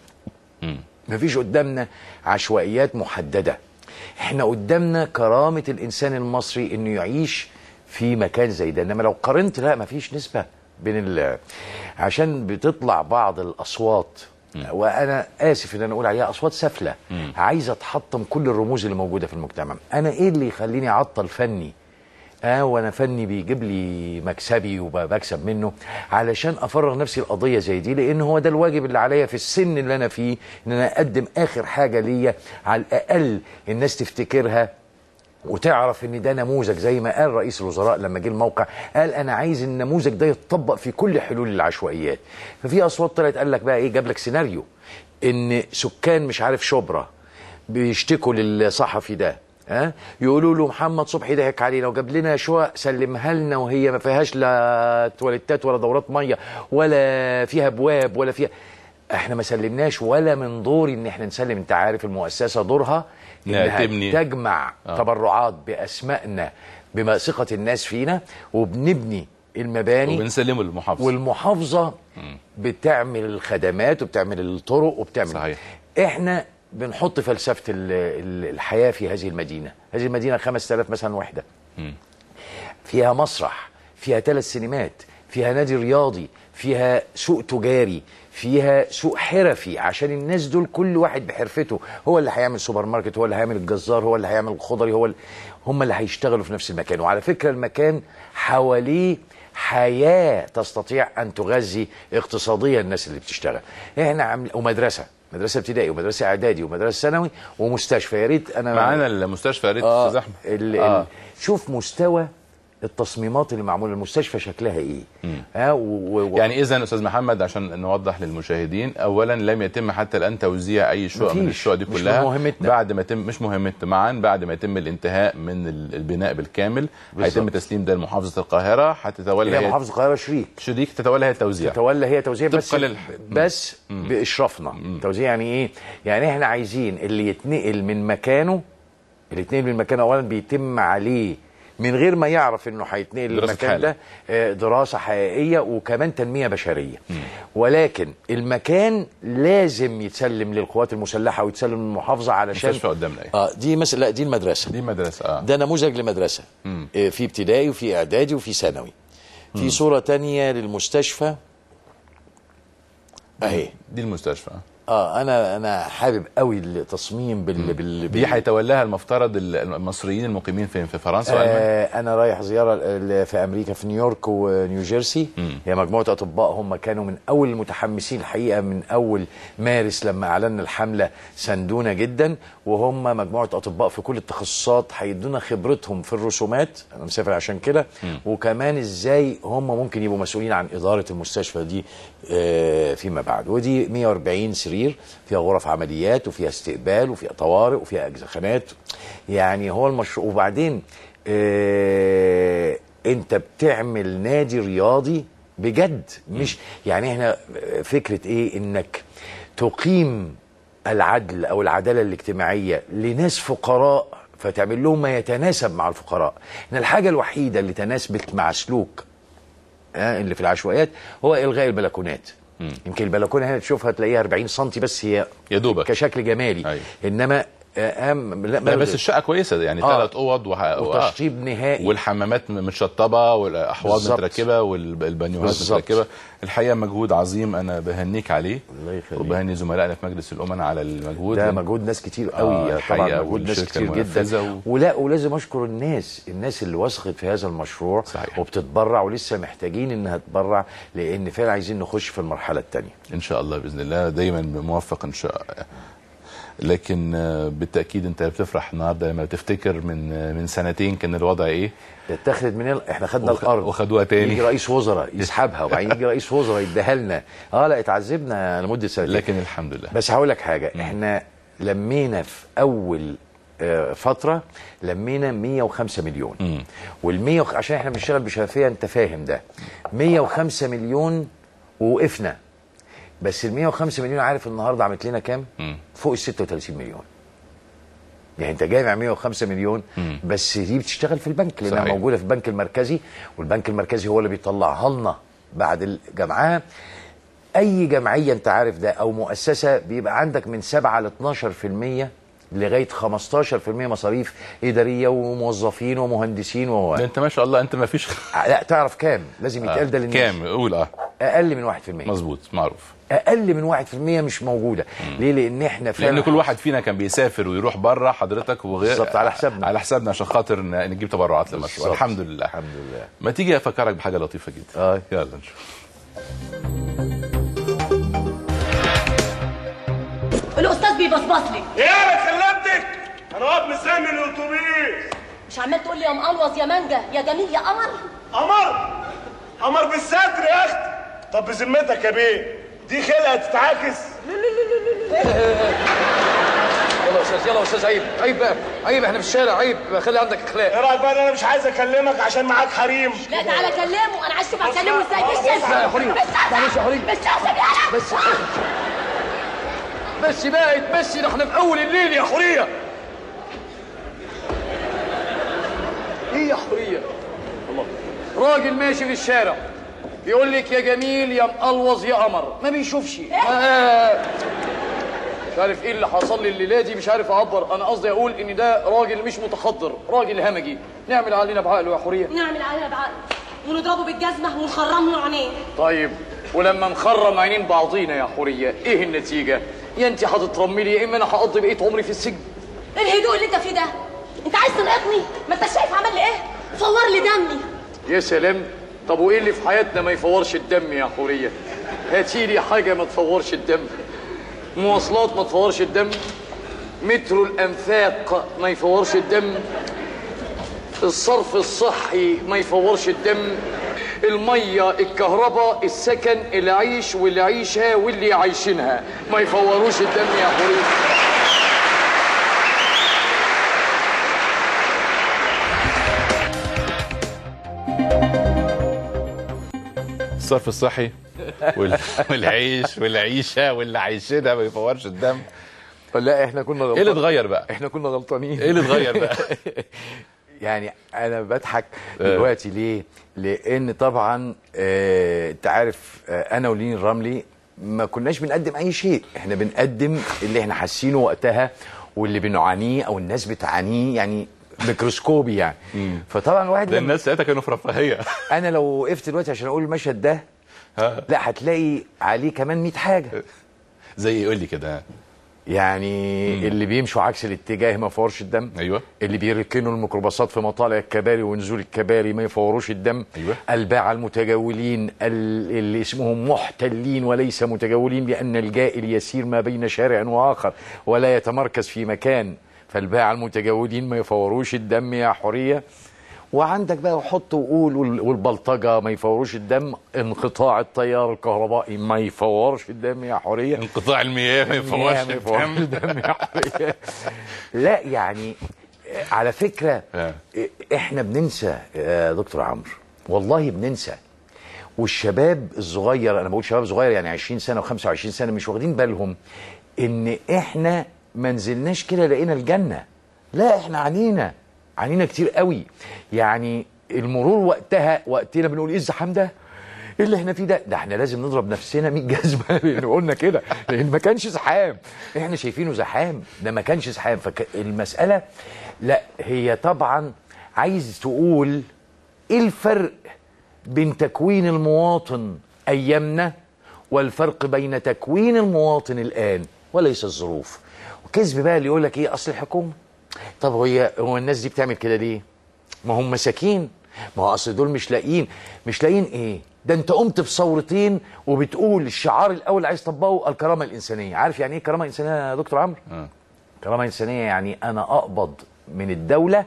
ما فيش قدامنا عشوائيات محدده احنا قدامنا كرامه الانسان المصري انه يعيش في مكان زي ده انما لو قارنت لا ما فيش نسبه بين ال عشان بتطلع بعض الاصوات وانا اسف ان انا اقول عليها اصوات سافله عايزه تحطم كل الرموز اللي موجوده في المجتمع انا ايه اللي يخليني اعطل فني اه وانا فني بيجيب لي مكسبي وبكسب منه علشان افرغ نفسي القضيه زي دي لان هو ده الواجب اللي عليا في السن اللي انا فيه ان انا اقدم اخر حاجه ليا على الاقل الناس تفتكرها وتعرف ان ده نموذج زي ما قال رئيس الوزراء لما جه الموقع قال انا عايز النموذج ده يتطبق في كل حلول العشوائيات ففي اصوات طلعت قال لك بقى ايه جاب لك سيناريو ان سكان مش عارف شبرا بيشتكوا للصحفي ده ها يقولوا له محمد صبحي ضحك علينا وجاب لنا شقق سلمها لنا وهي ما فيهاش لا تواليتات ولا دورات ميه ولا فيها ابواب ولا فيها احنا ما سلمناش ولا من دوري ان احنا نسلم انت عارف المؤسسه دورها إنها انها تبني. تجمع آه. تبرعات باسمائنا بما ثقه الناس فينا وبنبني المباني وبنسلمه للمحافظه والمحافظه بتعمل الخدمات وبتعمل الطرق وبتعمل صحيح. احنا بنحط فلسفه ال- ال- الحياه في هذه المدينه هذه المدينه 5000 مثلا وحده فيها مسرح فيها ثلاث سينمات فيها نادي رياضي فيها سوق تجاري فيها سوق حرفي عشان الناس دول كل واحد بحرفته هو اللي هيعمل سوبر ماركت هو اللي هيعمل الجزار هو اللي هيعمل الخضري هو اللي هم اللي هيشتغلوا في نفس المكان وعلى فكرة المكان حواليه حياة تستطيع أن تغذي اقتصاديا الناس اللي بتشتغل احنا عامل ومدرسة مدرسه ابتدائي ومدرسه اعدادي ومدرسه ثانوي ومستشفى يا ريت انا معانا المستشفى يا ريت آه استاذ احمد ال آه. ال شوف مستوى التصميمات اللي معموله المستشفى شكلها ايه ها و و يعني اذا استاذ محمد عشان نوضح للمشاهدين اولا لم يتم حتى الان توزيع اي شقق من مفيش. الشقق دي مش كلها مهمتنا. بعد ما يتم مش مهمتنا معا بعد ما يتم الانتهاء من ال- البناء بالكامل بالظبط. هيتم تسليم ده لمحافظه القاهره هتتولى هي محافظه القاهره شريك شريك تتولى هي التوزيع تتولى هي توزيع بس طبقاً لل- بس باشرافنا توزيع يعني ايه يعني احنا عايزين اللي يتنقل من مكانه اللي يتنقل من مكانه اولا بيتم عليه من غير ما يعرف انه هيتنقل دراسة المكان حالة. ده آه، دراسه حقيقيه وكمان تنميه بشريه ولكن المكان لازم يتسلم للقوات المسلحه ويتسلم للمحافظه علشان مستشفى قدامنا ايه اه دي مثلا لا دي المدرسه دي مدرسه اه ده نموذج لمدرسه مم. آه، في ابتدائي وفي اعدادي وفي ثانوي في صوره تانية للمستشفى اهي دي المستشفى اه انا انا حابب قوي التصميم بال بال دي هيتولاها المفترض ال- المصريين المقيمين في في فرنسا والمانيا آه انا رايح زياره ل- في امريكا في نيويورك ونيوجيرسي هي مجموعه اطباء هم كانوا من اول المتحمسين الحقيقه من اول مارس لما اعلنا الحمله ساندونا جدا وهم مجموعه اطباء في كل التخصصات هيدونا خبرتهم في الرسومات انا مسافر عشان كده وكمان ازاي هم ممكن يبقوا مسؤولين عن اداره المستشفى دي آه فيما بعد ودي 140 سرير فيها غرف عمليات وفيها استقبال وفيها طوارئ وفيها اجزخانات يعني هو المشروع وبعدين آه انت بتعمل نادي رياضي بجد مش يعني احنا فكره ايه انك تقيم العدل او العداله الاجتماعيه لناس فقراء فتعمل لهم ما يتناسب مع الفقراء ان الحاجه الوحيده اللي تناسبت مع سلوك آه، اللي في العشوائيات هو الغاء البلكونات يمكن البلكونه هنا تشوفها تلاقيها 40 سم بس هي يا دوبك كشكل جمالي أيوة. انما آه، أهم لا, لا بس الشقه كويسه يعني آه. ثلاث اوض وح... وتشطيب نهائي والحمامات متشطبه والاحواض بالظبط. متركبه والبانيوهات بالظبط. متركبه الحقيقه مجهود عظيم انا بهنيك عليه الله يخليك. وبهني زملائنا في مجلس الامناء على المجهود ده مجهود ناس كتير قوي آه، طبعا الحقيقة مجهود ناس والشركة كتير المنفذة جدا و- ولا ولازم اشكر الناس الناس اللي وثقت في هذا المشروع صحيح. وبتتبرع ولسه محتاجين انها تتبرع لان فعلا عايزين نخش في المرحله الثانيه ان شاء الله باذن الله دايما موفق ان شاء الله لكن آه، بالتاكيد انت بتفرح النهارده لما تفتكر من آه، من سنتين كان الوضع ايه اتخذت من ال- احنا خدنا وخ- الارض وخدوها تاني. يجي رئيس وزراء يسحبها وبعدين يجي رئيس وزراء يديها لنا اه لا اتعذبنا لمده سنتين لكن الحمد لله بس هقول لك حاجه احنا لمينا في اول آه، فتره لمينا 105 مليون وال 100 عشان احنا بنشتغل بشفافيه انت فاهم ده 105 مليون ووقفنا بس ال 105 مليون عارف النهارده عملت لنا كام؟ فوق ال 36 مليون يعني انت جامع 105 مليون بس دي بتشتغل في البنك لانها صحيح. موجوده في البنك المركزي والبنك المركزي هو اللي بيطلعها لنا بعد جمعها اي جمعيه انت عارف ده او مؤسسه بيبقى عندك من 7 ل 12% لغايه 15% مصاريف اداريه وموظفين ومهندسين و ده انت ما شاء الله انت ما فيش لا تعرف كام لازم يتقال ده للناس كام قول اه اقل من 1% مظبوط معروف اقل من 1% مش موجوده ليه لان احنا فعلا لان كل واحد فينا كان بيسافر ويروح بره حضرتك وغير بالظبط، على حسابنا. على حسابنا عشان خاطر ن- نجيب تبرعات للمشروع بالظبط. الحمد لله الحمد لله ما تيجي افكرك بحاجه لطيفه جدا اه يلا نشوف الاستاذ بيبصبص لي ايه انا كلمتك انا واقف مستني الاتوبيس مش عمال تقول لي يا مقلوظ يا مانجا يا جميل يا قمر قمر قمر بالستر يا اختي طب بذمتك يا بيه دي خلقه تتعاكس يلا يا استاذ يلا يا استاذ عيب عيب بقى عيب احنا في الشارع عيب خلي عندك اخلاق ايه رايك بقى إن انا مش عايز اكلمك عشان معاك حريم لا تعالى كلمه انا عايز اشوف هكلمه ازاي مش لا يا حريم معلش يا حريم مش لازم يا بس بس بقت بس ده احنا في اول الليل يا حوريه ايه يا حوريه الله راجل ماشي في الشارع بيقول لك يا جميل يا مقلوظ يا قمر ما بيشوفش ما مش عارف ايه اللي حصل لي الليله دي مش عارف اعبر انا قصدي اقول ان ده راجل مش متخدر راجل همجي نعمل علينا بعقله يا حوريه نعمل عليها بعقل ونضربه بالجزمه ونخرم له عينيه طيب ولما نخرم عينين بعضينا يا حوريه ايه النتيجه يا انت هتترمي لي يا اما انا هقضي بقيه عمري في السجن ايه الهدوء اللي انت فيه ده انت عايز تنقطني ما انت شايف عمل لي ايه فور لي دمي يا سلام طب وايه اللي في حياتنا ما يفورش الدم يا حوريه هاتي لي حاجه ما تفورش الدم مواصلات ما تفورش الدم مترو الانفاق ما يفورش الدم الصرف الصحي ما يفورش الدم المية الكهرباء السكن العيش والعيشة واللي عايشينها ما يفوروش الدم يا حريم الصرف الصحي وال- والعيش والعيشه واللي عايشينها ما يفورش الدم لا احنا كنا غلطانين ايه اللي اتغير بقى؟ احنا كنا غلطانين ايه اللي اتغير بقى؟ يعني انا بضحك دلوقتي ليه؟ لان طبعا آه، انت عارف آه، انا ولين الرملي ما كناش بنقدم اي شيء احنا بنقدم اللي احنا حاسينه وقتها واللي بنعانيه او الناس بتعانيه يعني ميكروسكوبي يعني فطبعا الواحد ده لما- الناس ساعتها كانوا في رفاهيه انا لو وقفت دلوقتي عشان اقول المشهد ده لا هتلاقي عليه كمان 100 حاجه زي يقول لي كده يعني اللي بيمشوا عكس الاتجاه ما يفورش الدم ايوه اللي بيركنوا الميكروباصات في مطالع الكباري ونزول الكباري ما يفوروش الدم ايوه الباعة المتجولين ال- اللي اسمهم محتلين وليس متجولين لأن الجائل يسير ما بين شارع وآخر ولا يتمركز في مكان فالباعة المتجولين ما يفوروش الدم يا حرية وعندك بقى وحط وقول وال- والبلطجة ما يفوروش الدم انقطاع التيار الكهربائي ما يفورش الدم يا حرية انقطاع المياه ما يفورش المياه ما يفورش الدم. الدم يا حرية لا يعني على فكرة احنا بننسى يا دكتور عمرو والله بننسى والشباب الصغير انا بقول شباب صغير يعني 20 سنه و25 سنه مش واخدين بالهم ان احنا ما نزلناش كده لقينا الجنه لا احنا عانينا عانينا كتير قوي يعني المرور وقتها وقتنا بنقول ايه الزحام ده ايه اللي احنا فيه ده ده احنا لازم نضرب نفسنا 100 جزمه لان قلنا كده لان ما كانش زحام احنا شايفينه زحام ده ما كانش زحام فالمساله لا هي طبعا عايز تقول ايه الفرق بين تكوين المواطن ايامنا والفرق بين تكوين المواطن الان وليس الظروف وكذب بقى اللي يقول لك ايه اصل الحكومه طب هي هو الناس دي بتعمل كده ليه ما هم مساكين ما هو اصل دول مش لاقيين مش لاقيين ايه ده انت قمت بثورتين وبتقول الشعار الاول عايز تطبقه الكرامه الانسانيه عارف يعني ايه الكرامه الانسانيه يا دكتور عمرو كرامه انسانيه يعني انا اقبض من الدوله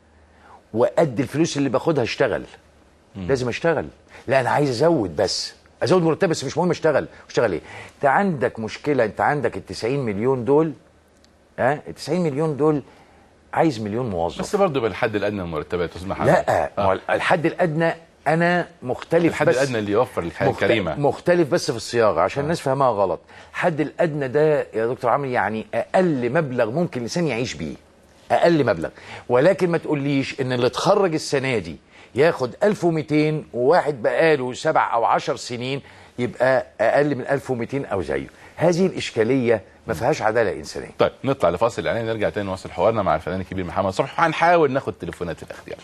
وقد الفلوس اللي باخدها اشتغل لازم اشتغل لا انا عايز ازود بس ازود مرتب بس مش مهم اشتغل اشتغل ايه انت عندك مشكله انت عندك ال 90 مليون دول ها ال 90 مليون دول عايز مليون موظف بس برضه بالحد الادنى من المرتبات يا استاذ محمد لا ما هو الحد الادنى انا مختلف الحد بس الادنى اللي يوفر الحياه مخت- الكريمه مختلف بس في الصياغه عشان الناس فاهمها غلط الحد الادنى ده يا دكتور عمرو يعني اقل مبلغ ممكن الانسان يعيش بيه اقل مبلغ ولكن ما تقوليش ان اللي اتخرج السنه دي ياخد 1200 وواحد بقاله سبع او عشر سنين يبقى اقل من 1200 او زيه هذه الاشكاليه ما فيهاش عداله انسانيه طيب نطلع لفاصل اعلاني نرجع تاني نواصل حوارنا مع الفنان الكبير محمد صبحي وهنحاول ناخد تليفونات الاختيار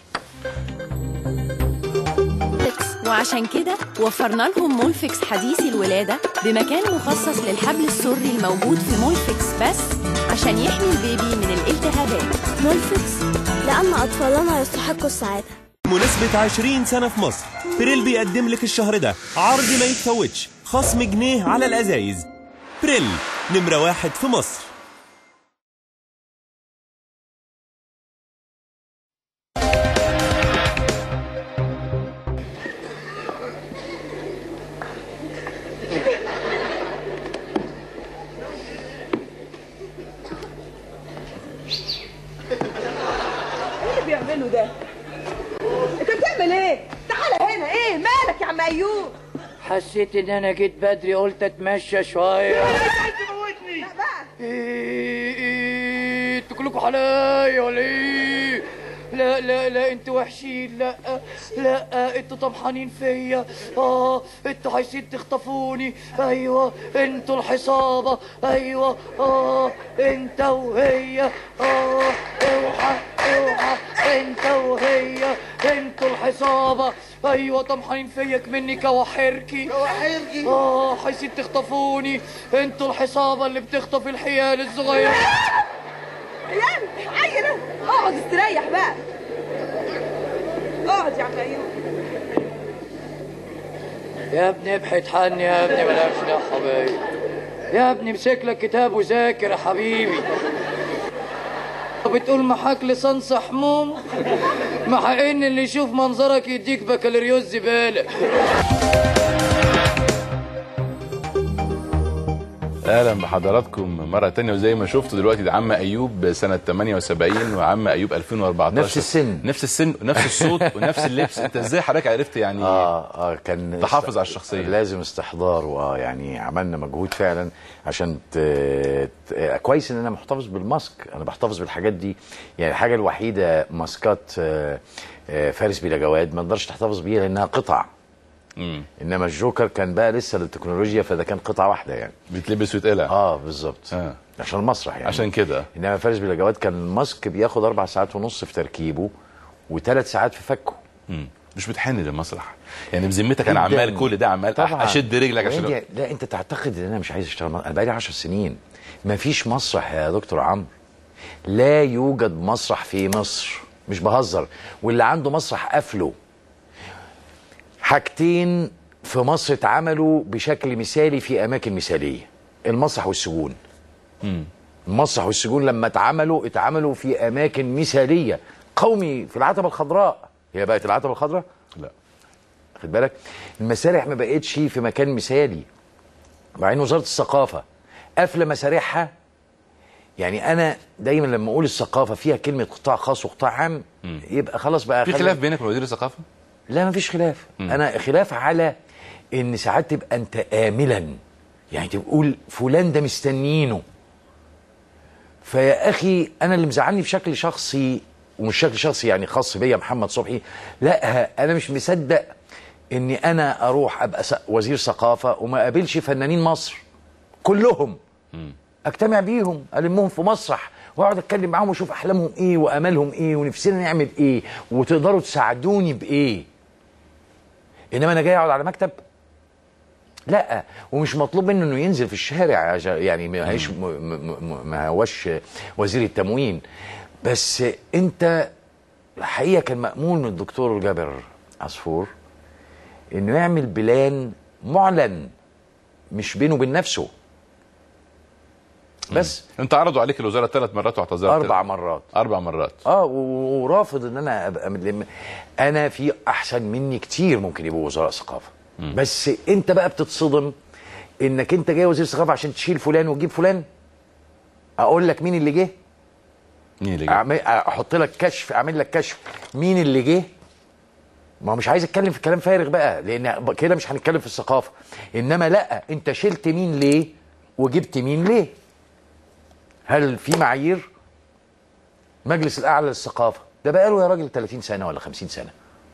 وعشان كده وفرنا لهم مولفكس حديث الولادة بمكان مخصص للحبل السري الموجود في مولفكس بس عشان يحمي البيبي من الالتهابات مولفكس لأن أطفالنا يستحقوا السعادة بمناسبة 20 سنة في مصر بريل بيقدم لك الشهر ده عرض ما يتفوتش خصم جنيه على الأزايز بريل نمرة واحد في مصر ايه اللي بيعمله ده؟ انت بتعمل ايه؟ تعالى هنا ايه مالك يا عم ايوب؟ حسيت ان انا جيت بدري قلت اتمشى شويه لا بقى ايه ايه انتوا كلكم حلايا ولا ايه لا لا لا انتوا وحشين لا لا انتوا طمحانين فيا اه انتوا عايزين تخطفوني ايوه انتوا الحصابه ايوه اه انت وهي اه اوعى اوعى انت وهي انتوا الحصابه ايوه طمحانين فيا مني كواحركي كواحركي؟ اه عايزين تخطفوني انتوا الحصابه اللي بتخطف الحيال الصغيره عيال عيل اقعد استريح بقى اقعد يا عم ايوب يا ابني ابحث عني يا ابني بلاش يا حبايب يا ابني امسك لك كتاب وذاكر يا حبيبي بتقول محاك لسان صحموم مع ان اللي يشوف منظرك يديك بكالوريوس زباله اهلا بحضراتكم مره تانية وزي ما شفتوا دلوقتي ده عم ايوب سنه 78 وعم ايوب 2014 نفس السن. نفس السن ونفس الصوت ونفس اللبس انت ازاي حضرتك عرفت يعني اه اه كان تحافظ على الشخصيه لازم استحضار واه يعني عملنا مجهود فعلا عشان ت... ت... كويس ان انا محتفظ بالماسك انا بحتفظ بالحاجات دي يعني الحاجه الوحيده ماسكات آه، آه، فارس بلا جواد ما تقدرش تحتفظ بيها لانها قطع مم. انما الجوكر كان بقى لسه للتكنولوجيا فده كان قطعه واحده يعني بيتلبس ويتقلع اه بالظبط آه. عشان المسرح يعني عشان كده انما فارس بلا جواد كان الماسك بياخد اربع ساعات ونص في تركيبه وثلاث ساعات في فكه مم. مش بتحن للمسرح يعني بذمتك انا جداً. عمال كل ده عمال طبعاً. اشد رجلك عشان وإنت- لا انت تعتقد ان انا مش عايز اشتغل مسرح. انا بقالي 10 سنين ما فيش مسرح يا دكتور عمرو لا يوجد مسرح في مصر مش بهزر واللي عنده مسرح قفله حاجتين في مصر اتعملوا بشكل مثالي في اماكن مثاليه المسرح والسجون مم. المسرح والسجون لما اتعملوا اتعملوا في اماكن مثاليه قومي في العتبه الخضراء هي بقت العتبه الخضراء لا خد بالك المسارح ما بقتش في مكان مثالي مع ان وزاره الثقافه قافله مسارحها يعني انا دايما لما اقول الثقافه فيها كلمه قطاع خاص وقطاع عام يبقى خلاص بقى في خلي- خلاف بينك وبين وزير الثقافه لا مفيش خلاف مم. انا خلاف على ان ساعات تبقى انت املا يعني تقول فلان ده مستنيينه فيا اخي انا اللي مزعلني بشكل شخصي ومش شكل شخصي يعني خاص بيا محمد صبحي لا انا مش مصدق اني انا اروح ابقى س- وزير ثقافه وما اقابلش فنانين مصر كلهم اجتمع بيهم المهم في مسرح واقعد اتكلم معاهم واشوف احلامهم ايه وامالهم ايه ونفسنا نعمل ايه وتقدروا تساعدوني بايه انما انا جاي اقعد على مكتب لا ومش مطلوب منه انه ينزل في الشارع عشان- يعني ما هيش م- م- م- ما هوش وزير التموين بس انت الحقيقه كان مامول من الدكتور جابر عصفور انه يعمل بلان معلن مش بينه وبين نفسه بس انت عرضوا عليك الوزاره ثلاث مرات واعتذرت اربع مرات اربع مرات اه و- ورافض ان انا ابقى من لم- انا في احسن مني كتير ممكن يبقوا وزراء ثقافه بس انت بقى بتتصدم انك انت جاي وزير ثقافه عشان تشيل فلان وتجيب فلان اقول لك مين اللي جه مين اللي جه أعمل- احط لك كشف اعمل لك كشف مين اللي جه ما هو مش عايز اتكلم في كلام فارغ بقى لان كده مش هنتكلم في الثقافه انما لا انت شلت مين ليه وجبت مين ليه هل في معايير مجلس الاعلى للثقافه ده بقى له يا راجل 30 سنه ولا 50 سنه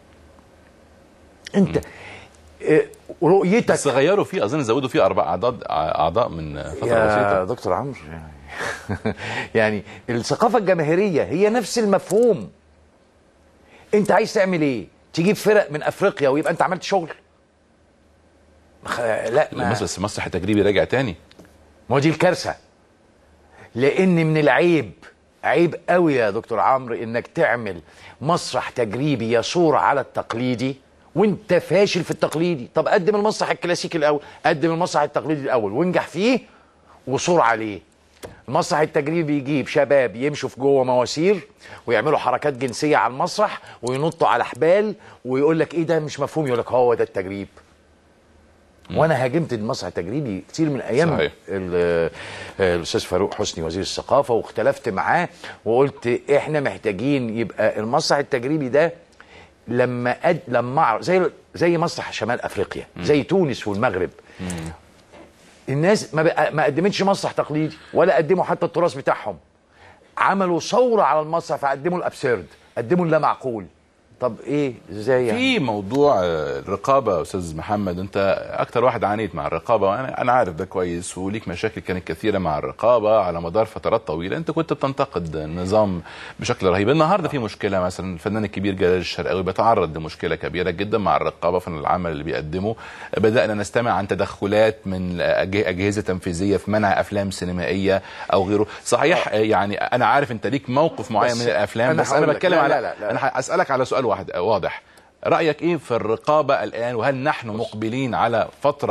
انت آه، رؤيتك بس غيروا فيه اظن زودوا فيه اربع اعضاء اعضاء من فتره يا بسيطه دكتور عمرو يعني يعني الثقافه الجماهيريه هي نفس المفهوم انت عايز تعمل ايه تجيب فرق من افريقيا ويبقى انت عملت شغل خ- لا لا ما بس بس المسرح التجريبي راجع تاني ما هو دي الكارثه لان من العيب عيب قوي يا دكتور عمرو انك تعمل مسرح تجريبي يصور على التقليدي وانت فاشل في التقليدي طب قدم المسرح الكلاسيكي الاول قدم المسرح التقليدي الاول وانجح فيه وصور عليه المسرح التجريبي يجيب شباب يمشوا في جوه مواسير ويعملوا حركات جنسيه على المسرح وينطوا على حبال ويقول لك ايه ده مش مفهوم يقول لك هو ده التجريب وانا هاجمت المسرح التجريبي كتير من ايام صحيح. ال- الاستاذ فاروق حسني وزير الثقافه واختلفت معاه وقلت احنا محتاجين يبقى المسرح التجريبي ده لما أد... لما أعرف زي زي مسرح شمال افريقيا زي تونس والمغرب الناس ما بقى ما قدمتش مسرح تقليدي ولا قدموا حتى التراث بتاعهم عملوا ثوره على المسرح فقدموا الابسيرد قدموا اللا معقول طب ايه ازاي يعني في موضوع آه، الرقابه يا استاذ محمد انت اكتر واحد عانيت مع الرقابه وانا انا عارف ده كويس وليك مشاكل كانت كثيره مع الرقابه على مدار فترات طويله انت كنت بتنتقد النظام بشكل رهيب النهارده في مشكله مثلا الفنان الكبير جلال الشرقاوي بيتعرض لمشكله كبيره جدا مع الرقابه في العمل اللي بيقدمه بدانا نستمع عن تدخلات من أج- اجهزه تنفيذيه في منع افلام سينمائيه او غيره صحيح آه، يعني انا عارف انت ليك موقف معين بس من الافلام أنا بس انا هقول لك، بتكلم لا، على لا، لا، لا. انا اسالك على سؤال واحد واضح رايك ايه في الرقابه الان وهل نحن مقبلين على فتره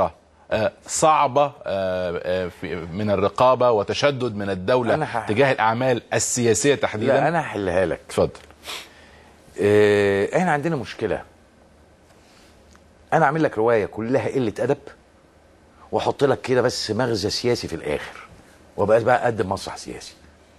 آه، صعبه آه، آه، في- من الرقابه وتشدد من الدوله أنا ه- تجاه الاعمال السياسيه تحديدا لا انا هحلها لك اتفضل اه احنا عندنا مشكله انا اعمل لك روايه كلها قله ادب واحط لك كده بس مغزى سياسي في الاخر وابقى بقى اقدم مسرح سياسي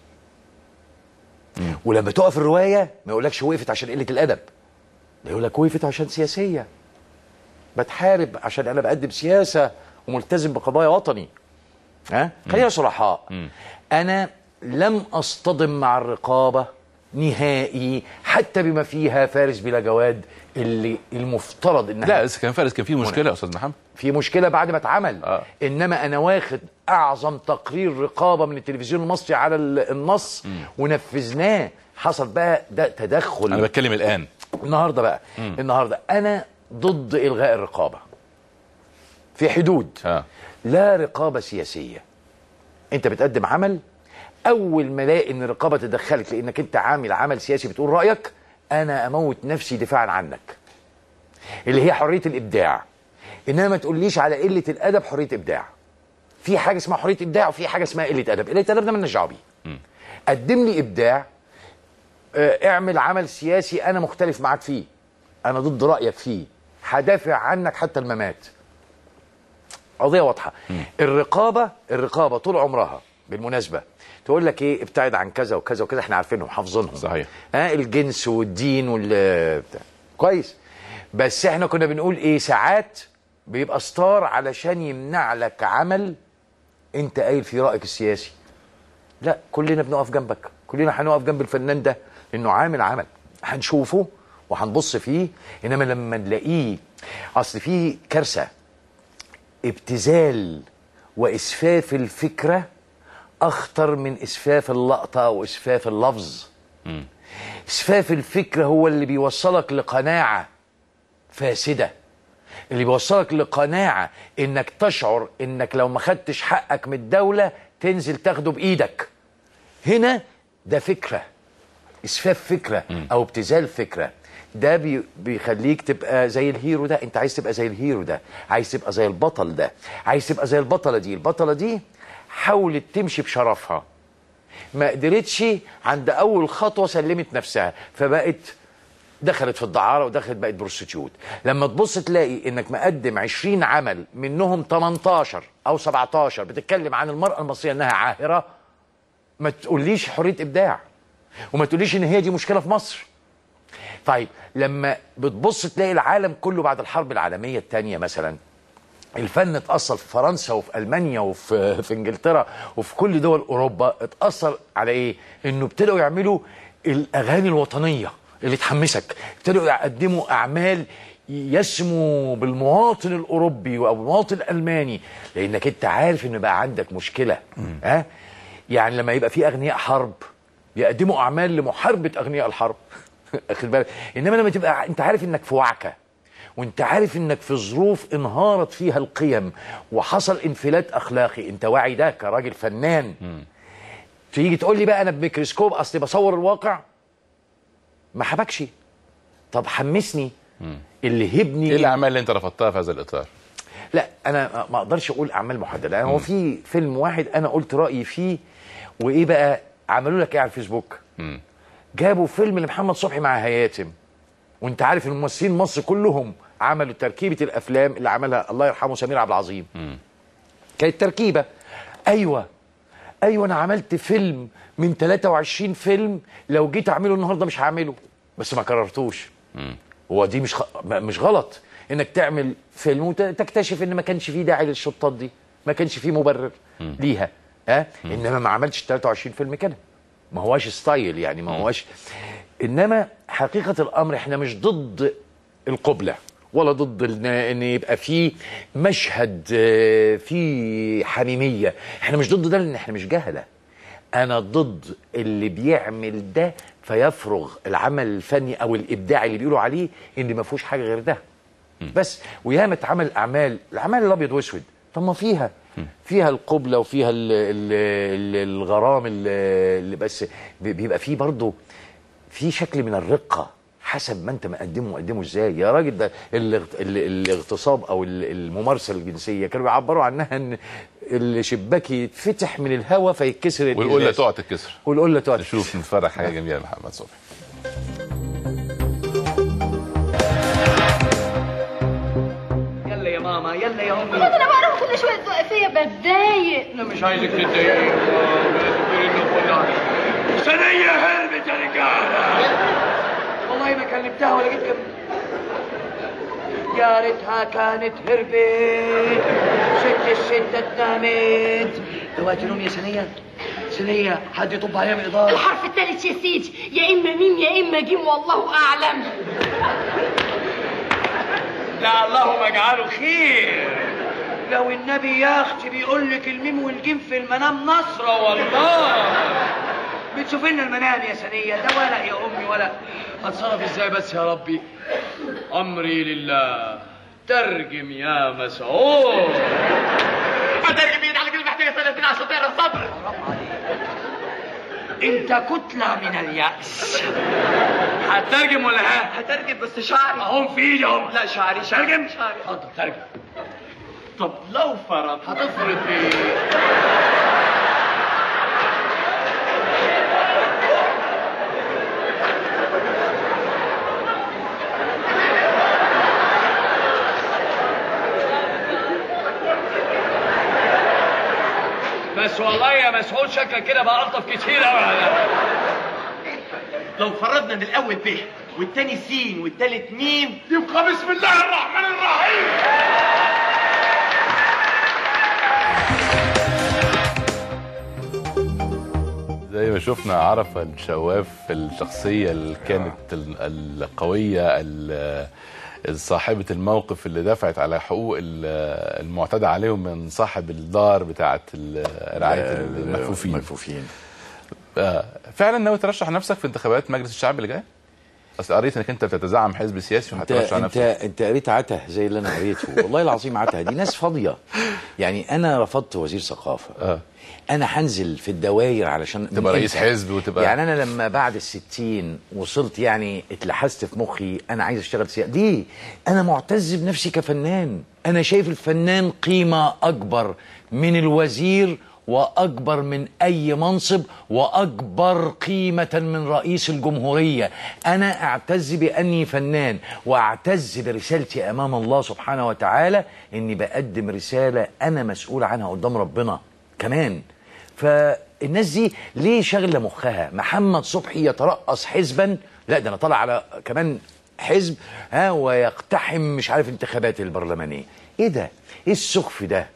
ولما تقف الروايه ما يقولكش وقفت عشان قله الادب ده يقول لك وقفت عشان سياسيه بتحارب عشان انا بقدم سياسه وملتزم بقضايا وطني ها خلينا صرحاء انا لم اصطدم مع الرقابه نهائي حتى بما فيها فارس بلا جواد اللي المفترض انها لا بس كان فارس كان في مشكله يا استاذ محمد في مشكله بعد ما اتعمل آه. انما انا واخد اعظم تقرير رقابه من التلفزيون المصري على ال- النص ونفذناه حصل بقى ده تدخل انا بتكلم الان النهارده بقى مم. النهارده انا ضد الغاء الرقابه في حدود آه. لا رقابه سياسيه انت بتقدم عمل اول ما الاقي ان الرقابه تدخلت لانك انت عامل عمل سياسي بتقول رايك انا اموت نفسي دفاعا عنك اللي هي حريه الابداع انما ما تقوليش على قله الادب حريه ابداع في حاجه اسمها حريه ابداع وفي حاجه اسمها قله ادب قله الادب ده مالناش دعوه بيه قدم لي ابداع آه، اعمل عمل سياسي انا مختلف معاك فيه انا ضد رايك فيه هدافع عنك حتى الممات قضيه واضحه الرقابه الرقابه طول عمرها بالمناسبه تقول لك ايه ابتعد عن كذا وكذا وكذا احنا عارفينهم حافظينهم صحيح ها الجنس والدين وال بتاع. كويس بس احنا كنا بنقول ايه ساعات بيبقى ستار علشان يمنع لك عمل انت قايل فيه رايك السياسي لا كلنا بنقف جنبك كلنا هنقف جنب الفنان ده لانه عامل عمل هنشوفه وهنبص فيه انما لما نلاقيه اصل في كارثه ابتذال واسفاف الفكره اخطر من اسفاف اللقطه او اسفاف اللفظ اسفاف الفكره هو اللي بيوصلك لقناعه فاسده اللي بيوصلك لقناعه انك تشعر انك لو ما خدتش حقك من الدوله تنزل تاخده بايدك هنا ده فكره اسفاف فكره او ابتذال فكره ده بي بيخليك تبقى زي الهيرو ده انت عايز تبقى زي الهيرو ده عايز تبقى زي البطل ده عايز تبقى زي البطله دي البطله دي حاولت تمشي بشرفها ما قدرتش عند اول خطوه سلمت نفسها فبقت دخلت في الدعاره ودخلت بقت بروستيتيوت لما تبص تلاقي انك مقدم 20 عمل منهم 18 او 17 بتتكلم عن المراه المصريه انها عاهره ما تقوليش حريه ابداع وما تقوليش ان هي دي مشكله في مصر طيب لما بتبص تلاقي العالم كله بعد الحرب العالميه الثانيه مثلا الفن اتأثر في فرنسا وفي ألمانيا وفي في إنجلترا وفي كل دول أوروبا اتأثر على إيه؟ إنه ابتدوا يعملوا الأغاني الوطنية اللي تحمسك ابتدوا يقدموا أعمال يسموا بالمواطن الأوروبي أو المواطن الألماني لأنك أنت عارف إن بقى عندك مشكلة ها؟ يعني لما يبقى في أغنياء حرب يقدموا أعمال لمحاربة أغنياء الحرب أخد بالك إنما لما تبقى أنت عارف إنك في وعكة وانت عارف انك في ظروف انهارت فيها القيم وحصل انفلات اخلاقي انت واعي ده كراجل فنان تيجي تقول لي بقى انا بميكروسكوب اصلي بصور الواقع ما حبكش طب حمسني اللي هبني ايه الاعمال اللي انت رفضتها في هذا الاطار لا انا ما اقدرش اقول اعمال محدده هو في فيلم واحد انا قلت رايي فيه وايه بقى عملوا لك ايه على الفيسبوك جابوا فيلم لمحمد صبحي مع هياتم وانت عارف ان الممثلين مصر كلهم عملوا تركيبه الافلام اللي عملها الله يرحمه سمير عبد العظيم كانت تركيبه ايوه ايوه انا عملت فيلم من 23 فيلم لو جيت اعمله النهارده مش هعمله بس ما كررتوش هو دي مش خ... مش غلط انك تعمل فيلم وتكتشف ان ما كانش فيه داعي للشطات دي ما كانش فيه مبرر ليها ها انما ما عملتش 23 فيلم كده ما هواش ستايل يعني ما هواش انما حقيقه الامر احنا مش ضد القبله ولا ضد ان ان يبقى في مشهد آه، في حميميه احنا مش ضد ده لان احنا مش جهله انا ضد اللي بيعمل ده فيفرغ العمل الفني او الابداع اللي بيقولوا عليه ان ما فيهوش حاجه غير ده بس وياما اتعمل اعمال الاعمال الابيض واسود طب ما فيها فيها القبله وفيها ال ال ال الغرام ال- اللي بس بي- بيبقى فيه برضه في شكل من الرقه حسب ما انت مقدمه مقدمه ازاي يا راجل ده الاغت- ال- الاغتصاب او ال- الممارسه الجنسيه كانوا بيعبروا عنها ان الشباك يتفتح من الهواء فيتكسر والقله الإزاز. تقع تتكسر والقله تقع نشوف نتفرج حاجه جميله لمحمد صبحي يلا يا ماما يلا يا امي انا بعرف كل شويه تزق فيا بتضايق انا مش عايزك تتضايقي ثانية هربت يا رجالة والله ما كلمتها ولا جيت كم يا ريتها كانت هربت ست الستة اتنامت دلوقتي نوم يا ثانية ثانية حد يطب عليها من الإدارة الحرف الثالث يا سيدي يا اما ميم يا اما جيم والله اعلم لا اللهم اجعله خير لو النبي يا اختي بيقول لك الميم والجيم في المنام نصرة والله بتشوف لنا المنام يا سنية ده ولا يا امي ولا اتصرف ازاي بس يا ربي امري لله ترجم يا مسعود هترجم ايد على كلمة محتاجة سنتين عشان تقرا الصبر انت كتلة من اليأس هترجم ولا ها؟ هترجم بس شعري اهو في ايدي اهو لا شعري شعري ترجم شعري اتفضل ترجم طب لو فرض هتفرض ايه؟ بس والله يا مسعود شكلك كده بقى الطف كتير قوي لو فرضنا ان الاول ب والتاني سين والتالت ميم يبقى بسم الله الرحمن الرحيم زي ما شفنا عرفة الشواف الشخصية اللي كانت ال- القوية ال- صاحبة الموقف اللي دفعت على حقوق ال- المعتدى عليهم من صاحب الدار بتاعة ال- رعاية المكفوفين المكفوفين آه، فعلا ناوي ترشح نفسك في انتخابات مجلس الشعب اللي جاي؟ اصل قريت انك انت بتتزعم حزب سياسي انت وهترشح انت نفسك انت قريت عته زي اللي انا قريته والله العظيم عته دي ناس فاضيه يعني انا رفضت وزير ثقافه آه. انا هنزل في الدوائر علشان تبقى من رئيس إمتى؟ حزب وتبقى- يعني انا لما بعد الستين وصلت يعني اتلحست في مخي انا عايز اشتغل سياسه دي انا معتز بنفسي كفنان انا شايف الفنان قيمه اكبر من الوزير واكبر من اي منصب واكبر قيمه من رئيس الجمهوريه انا اعتز باني فنان واعتز برسالتي امام الله سبحانه وتعالى اني بقدم رساله انا مسؤول عنها قدام ربنا كمان فالناس دي ليه شغله مخها محمد صبحي يترأس حزبا لا ده انا طالع على كمان حزب ها ويقتحم مش عارف انتخابات البرلمانيه ايه ده ايه السخف ده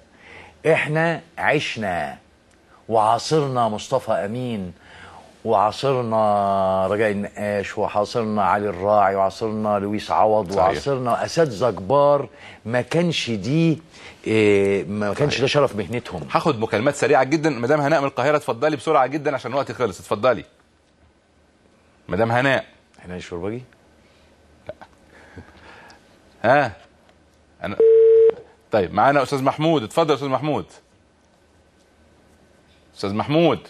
احنا عشنا وعاصرنا مصطفى امين وعاصرنا رجاء النقاش وعاصرنا علي الراعي وعاصرنا لويس عوض صحيح. وعاصرنا اساتذه كبار ما كانش دي إيه ما كانش ده شرف مهنتهم هاخد مكالمات سريعه جدا مدام هناء من القاهره اتفضلي بسرعه جدا عشان وقتي خلص اتفضلي مدام هناء احنا الشربجي ها انا طيب معانا استاذ محمود اتفضل يا استاذ محمود استاذ محمود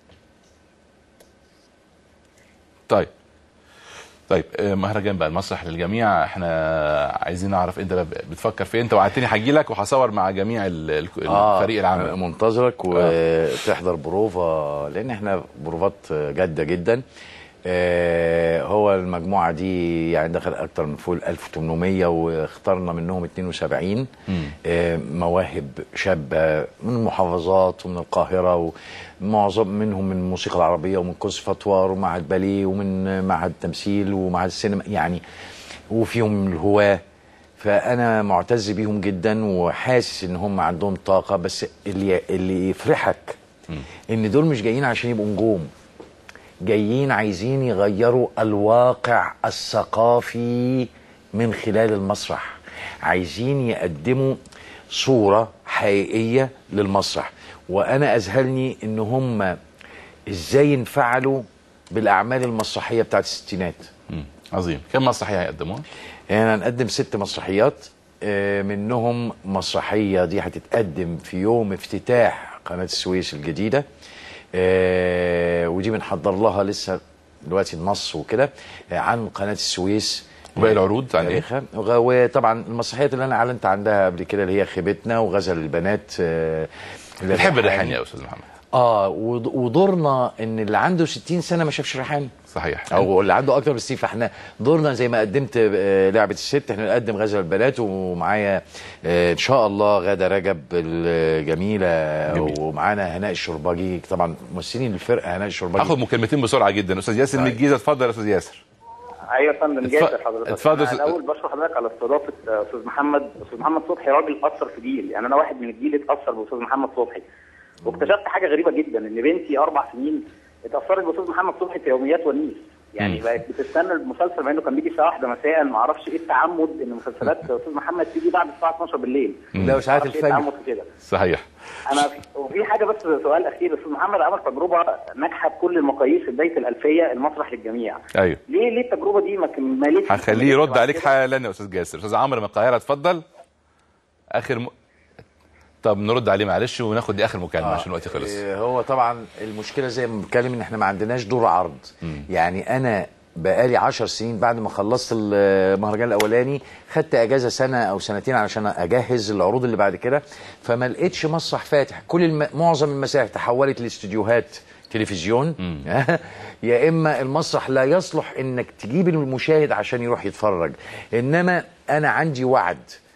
طيب طيب آه، مهرجان بقى المسرح للجميع احنا عايزين نعرف انت بقى بتفكر في إيه؟ انت وعدتني هجي لك وهصور مع جميع ال- ال- الفريق العمل منتظرك وتحضر بروفا لان احنا بروفات جاده جدا آه، هو المجموعه دي يعني دخل اكتر من فوق ال 1800 واخترنا منهم 72 آه، مواهب شابه من المحافظات ومن القاهره ومعظم منهم من الموسيقى العربيه ومن كورس فتوار ومعهد باليه ومن معهد تمثيل ومعهد السينما يعني وفيهم الهواه فانا معتز بيهم جدا وحاسس ان هم عندهم طاقه بس اللي اللي يفرحك ان دول مش جايين عشان يبقوا نجوم جايين عايزين يغيروا الواقع الثقافي من خلال المسرح عايزين يقدموا صورة حقيقية للمسرح وأنا أذهلني إن هم إزاي انفعلوا بالأعمال المسرحية بتاعت الستينات عظيم كم مسرحية هيقدموها؟ يعني هنقدم ست مسرحيات آه، منهم مسرحية دي هتتقدم في يوم افتتاح قناة السويس الجديدة آه، ودي بنحضر لها لسه دلوقتي النص وكده آه، عن قناه السويس وباقي العروض عن ايه؟ تاريخها. وغ- وطبعا المسرحيات اللي انا اعلنت عنها قبل كده اللي هي خيبتنا وغزل البنات آه، بتحب الريحاني يا استاذ محمد اه ود- ودورنا ان اللي عنده 60 سنه ما شافش ريحاني صحيح او اللي عنده اكتر من 60 فاحنا دورنا زي ما قدمت آه، لعبه الست احنا نقدم غزل البنات ومعايا آه، ان شاء الله غاده رجب الجميله ومعانا هناء الشرباجي طبعا ممثلين الفرقه هناء الشرباجي هاخد مكالمتين بسرعه جدا استاذ ياسر من الجيزه اتفضل يا استاذ ياسر ايوه يا فندم جاي اتف- حضرتك اتفضل أنا س- الاول بشكر حضرتك على استضافه آه، استاذ محمد استاذ محمد صبحي راجل اثر في جيل يعني انا واحد من الجيل اتاثر باستاذ محمد صبحي واكتشفت حاجه غريبه جدا ان بنتي اربع سنين اتاثرت باستاذ محمد صبحي في يوميات ونيس يعني مم. بقت بتستنى المسلسل مع انه كان بيجي الساعه 1 مساء ما اعرفش ايه التعمد ان مسلسلات استاذ محمد تيجي بعد الساعه 12 بالليل لا وساعات معرفش إيه الفجر. التعمد في كده صحيح انا في وفي حاجه بس سؤال اخير استاذ محمد عمل تجربه ناجحه بكل المقاييس في بدايه الالفيه المسرح للجميع ايوه ليه ليه التجربه دي ما كملتش هخليه يرد عليك حالا يا استاذ جاسر استاذ عمرو من القاهره اتفضل اخر م... طب نرد عليه معلش وناخد دي اخر مكالمه آه، عشان الوقت خلص آه، هو طبعا المشكله زي ما بنتكلم ان احنا ما عندناش دور عرض يعني انا بقالي عشر سنين بعد ما خلصت المهرجان الاولاني خدت اجازه سنه او سنتين علشان اجهز العروض اللي بعد كده فما لقيتش مسرح فاتح كل الم... معظم المسارح تحولت لاستديوهات تلفزيون يا اما المسرح لا يصلح انك تجيب المشاهد عشان يروح يتفرج انما انا عندي وعد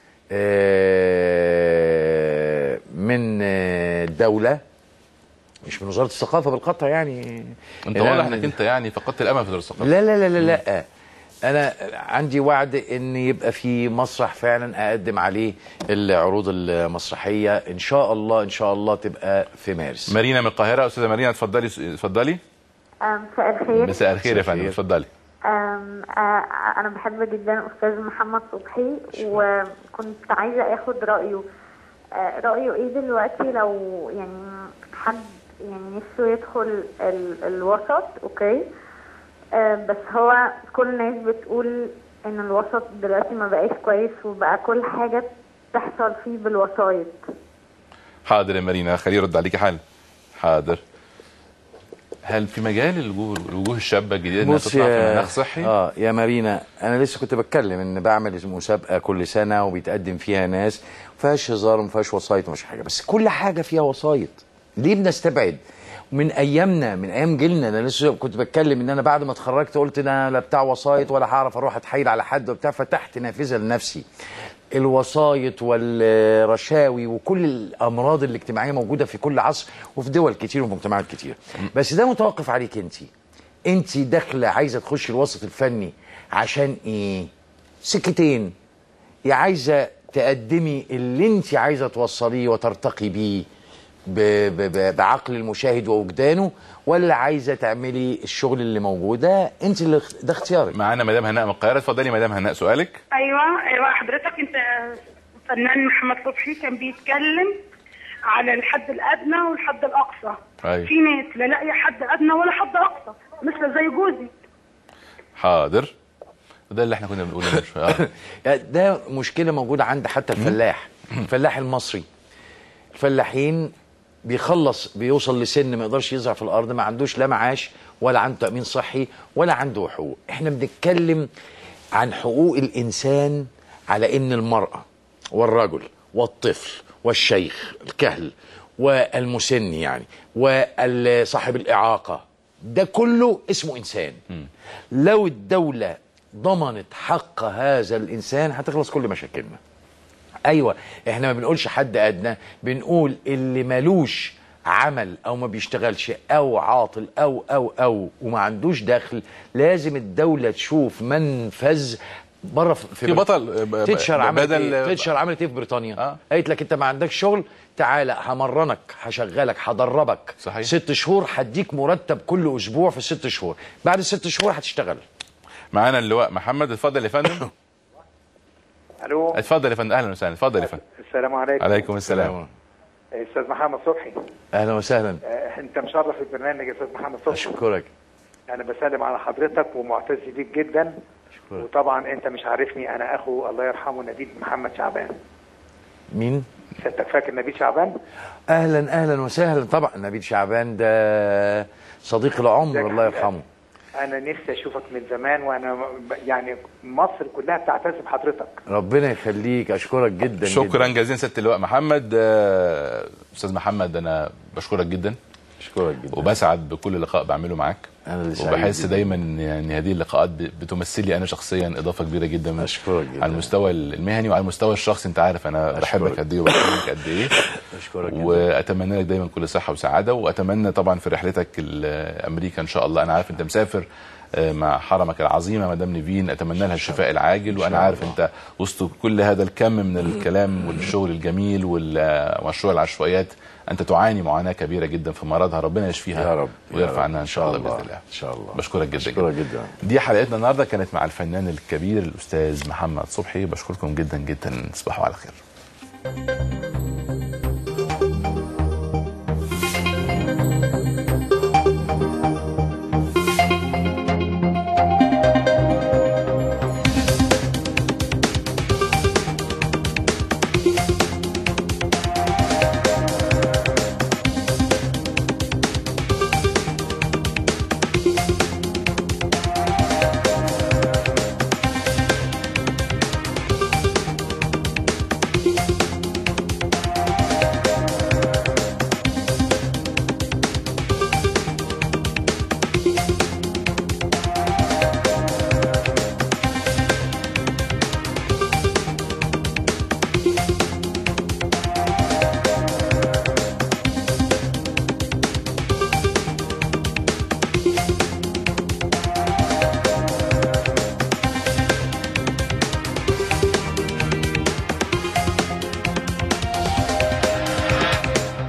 آه، من آه، الدوله مش من وزاره الثقافه بالقطع يعني انت إن أنا واضح من- انك انت يعني فقدت الامل في وزاره الثقافه لا لا لا لا لا انا عندي وعد ان يبقى في مسرح فعلا اقدم عليه العروض المسرحيه ان شاء الله ان شاء الله تبقى في مارس مارينا من القاهره استاذه مارينا اتفضلي اتفضلي مساء الخير مساء الخير يا فندم اتفضلي أم، آه، انا بحب جدا استاذ محمد صبحي وكنت عايزه اخد رايه آه، رايه ايه دلوقتي لو يعني حد يعني نفسه يدخل ال الوسط اوكي آه، بس هو كل الناس بتقول ان الوسط دلوقتي ما بقاش كويس وبقى كل حاجه تحصل فيه بالوسايط حاضر يا مارينا خليه يرد عليكي حالا حاضر هل في مجال الوجوه الوجوه الشابه الجديده انها بص تطلع في يا مناخ صحي؟ اه يا مارينا انا لسه كنت بتكلم ان بعمل مسابقه كل سنه وبيتقدم فيها ناس ما فيهاش هزار وما فيهاش وسايط ومش حاجه بس كل حاجه فيها وسايط ليه بنستبعد من ايامنا من ايام جيلنا انا لسه كنت بتكلم ان انا بعد ما اتخرجت قلت انا لا بتاع وسايط ولا هعرف اروح اتحايل على حد وبتاع فتحت نافذه لنفسي الوسايط والرشاوي وكل الامراض الاجتماعيه موجوده في كل عصر وفي دول كتير وفي مجتمعات كتير بس ده متوقف عليك انت انت داخله عايزه تخشي الوسط الفني عشان ايه سكتين يا عايزه تقدمي اللي انت عايزه توصليه وترتقي بيه ب- ب- ب- بعقل المشاهد ووجدانه ولا عايزه تعملي الشغل اللي موجود ده انت اللي ده اختيارك معانا مدام هناء من القاهره اتفضلي مدام هناء سؤالك ايوه ايوه حضرتك انت فنان محمد صبحي كان بيتكلم على الحد الادنى والحد الاقصى أيوة. في ناس لا لاقيه حد ادنى ولا حد اقصى مثل زي جوزي حاضر ده اللي احنا كنا بنقوله من شويه آه. ده مشكله موجوده عند حتى الفلاح الفلاح المصري الفلاحين بيخلص بيوصل لسن ما يقدرش يزرع في الارض ما عندوش لا معاش ولا عنده تامين صحي ولا عنده حقوق احنا بنتكلم عن حقوق الانسان على ان المراه والرجل والطفل والشيخ الكهل والمسن يعني وصاحب الاعاقه ده كله اسمه انسان لو الدوله ضمنت حق هذا الانسان هتخلص كل مشاكلنا ايوه احنا ما بنقولش حد ادنى بنقول اللي ملوش عمل او ما بيشتغلش او عاطل او او او وما عندوش دخل لازم الدوله تشوف منفذ بره في, في بطل ب- ب- تتشر عملت بدل- ايه تتشر عملت ايه في بريطانيا آه. قالت لك انت ما عندكش شغل تعالى همرنك هشغلك هدربك صحيح. ست شهور هديك مرتب كل اسبوع في الست شهور بعد الست شهور هتشتغل معانا اللواء محمد اتفضل يا فندم الو اتفضل يا فندم اهلا وسهلا اتفضل يا فندم السلام عليكم عليكم السلام استاذ محمد صبحي اهلا وسهلا آه، انت مشرف البرنامج يا استاذ محمد صبحي اشكرك انا بسلم على حضرتك ومعتز بيك جدا وطبعا انت مش عارفني انا اخو الله يرحمه نبيل محمد شعبان مين سيادتك فاكر نبيل شعبان اهلا اهلا وسهلا طبعا نبيل شعبان ده صديق العمر الله يرحمه انا نفسي اشوفك من زمان وانا ب- يعني مصر كلها بتعتز بحضرتك ربنا يخليك اشكرك جدا شكرا جدا. جزيلا سياده اللواء محمد آه، استاذ محمد انا بشكرك جدا اشكرك جدا وبسعد بكل لقاء بعمله معاك انا اللي سعيد وبحس جداً. دايما ان يعني هذه اللقاءات ب- بتمثل لي انا شخصيا اضافه كبيره جدا اشكرك جدا على المستوى المهني وعلى المستوى الشخصي انت عارف انا بحبك قد ايه وبحبك قد ايه اشكرك جدا واتمنى لك دايما كل صحه وسعاده واتمنى طبعا في رحلتك لامريكا ان شاء الله انا عارف انت مسافر آه، مع حرمك العظيمه مدام نيفين اتمنى لها الشفاء العاجل وانا عارف انت وسط كل هذا الكم من الكلام والشغل الجميل ومشروع العشوائيات انت تعاني معاناه كبيره جدا في مرضها ربنا يشفيها يا رب يا ويرفع رب. عنها ان شاء الله الله. باذن الله ان شاء الله بشكرك جدا اشكرك جدا دي حلقتنا النهارده كانت مع الفنان الكبير الاستاذ محمد صبحي بشكركم جدا جدا تصبحوا على خير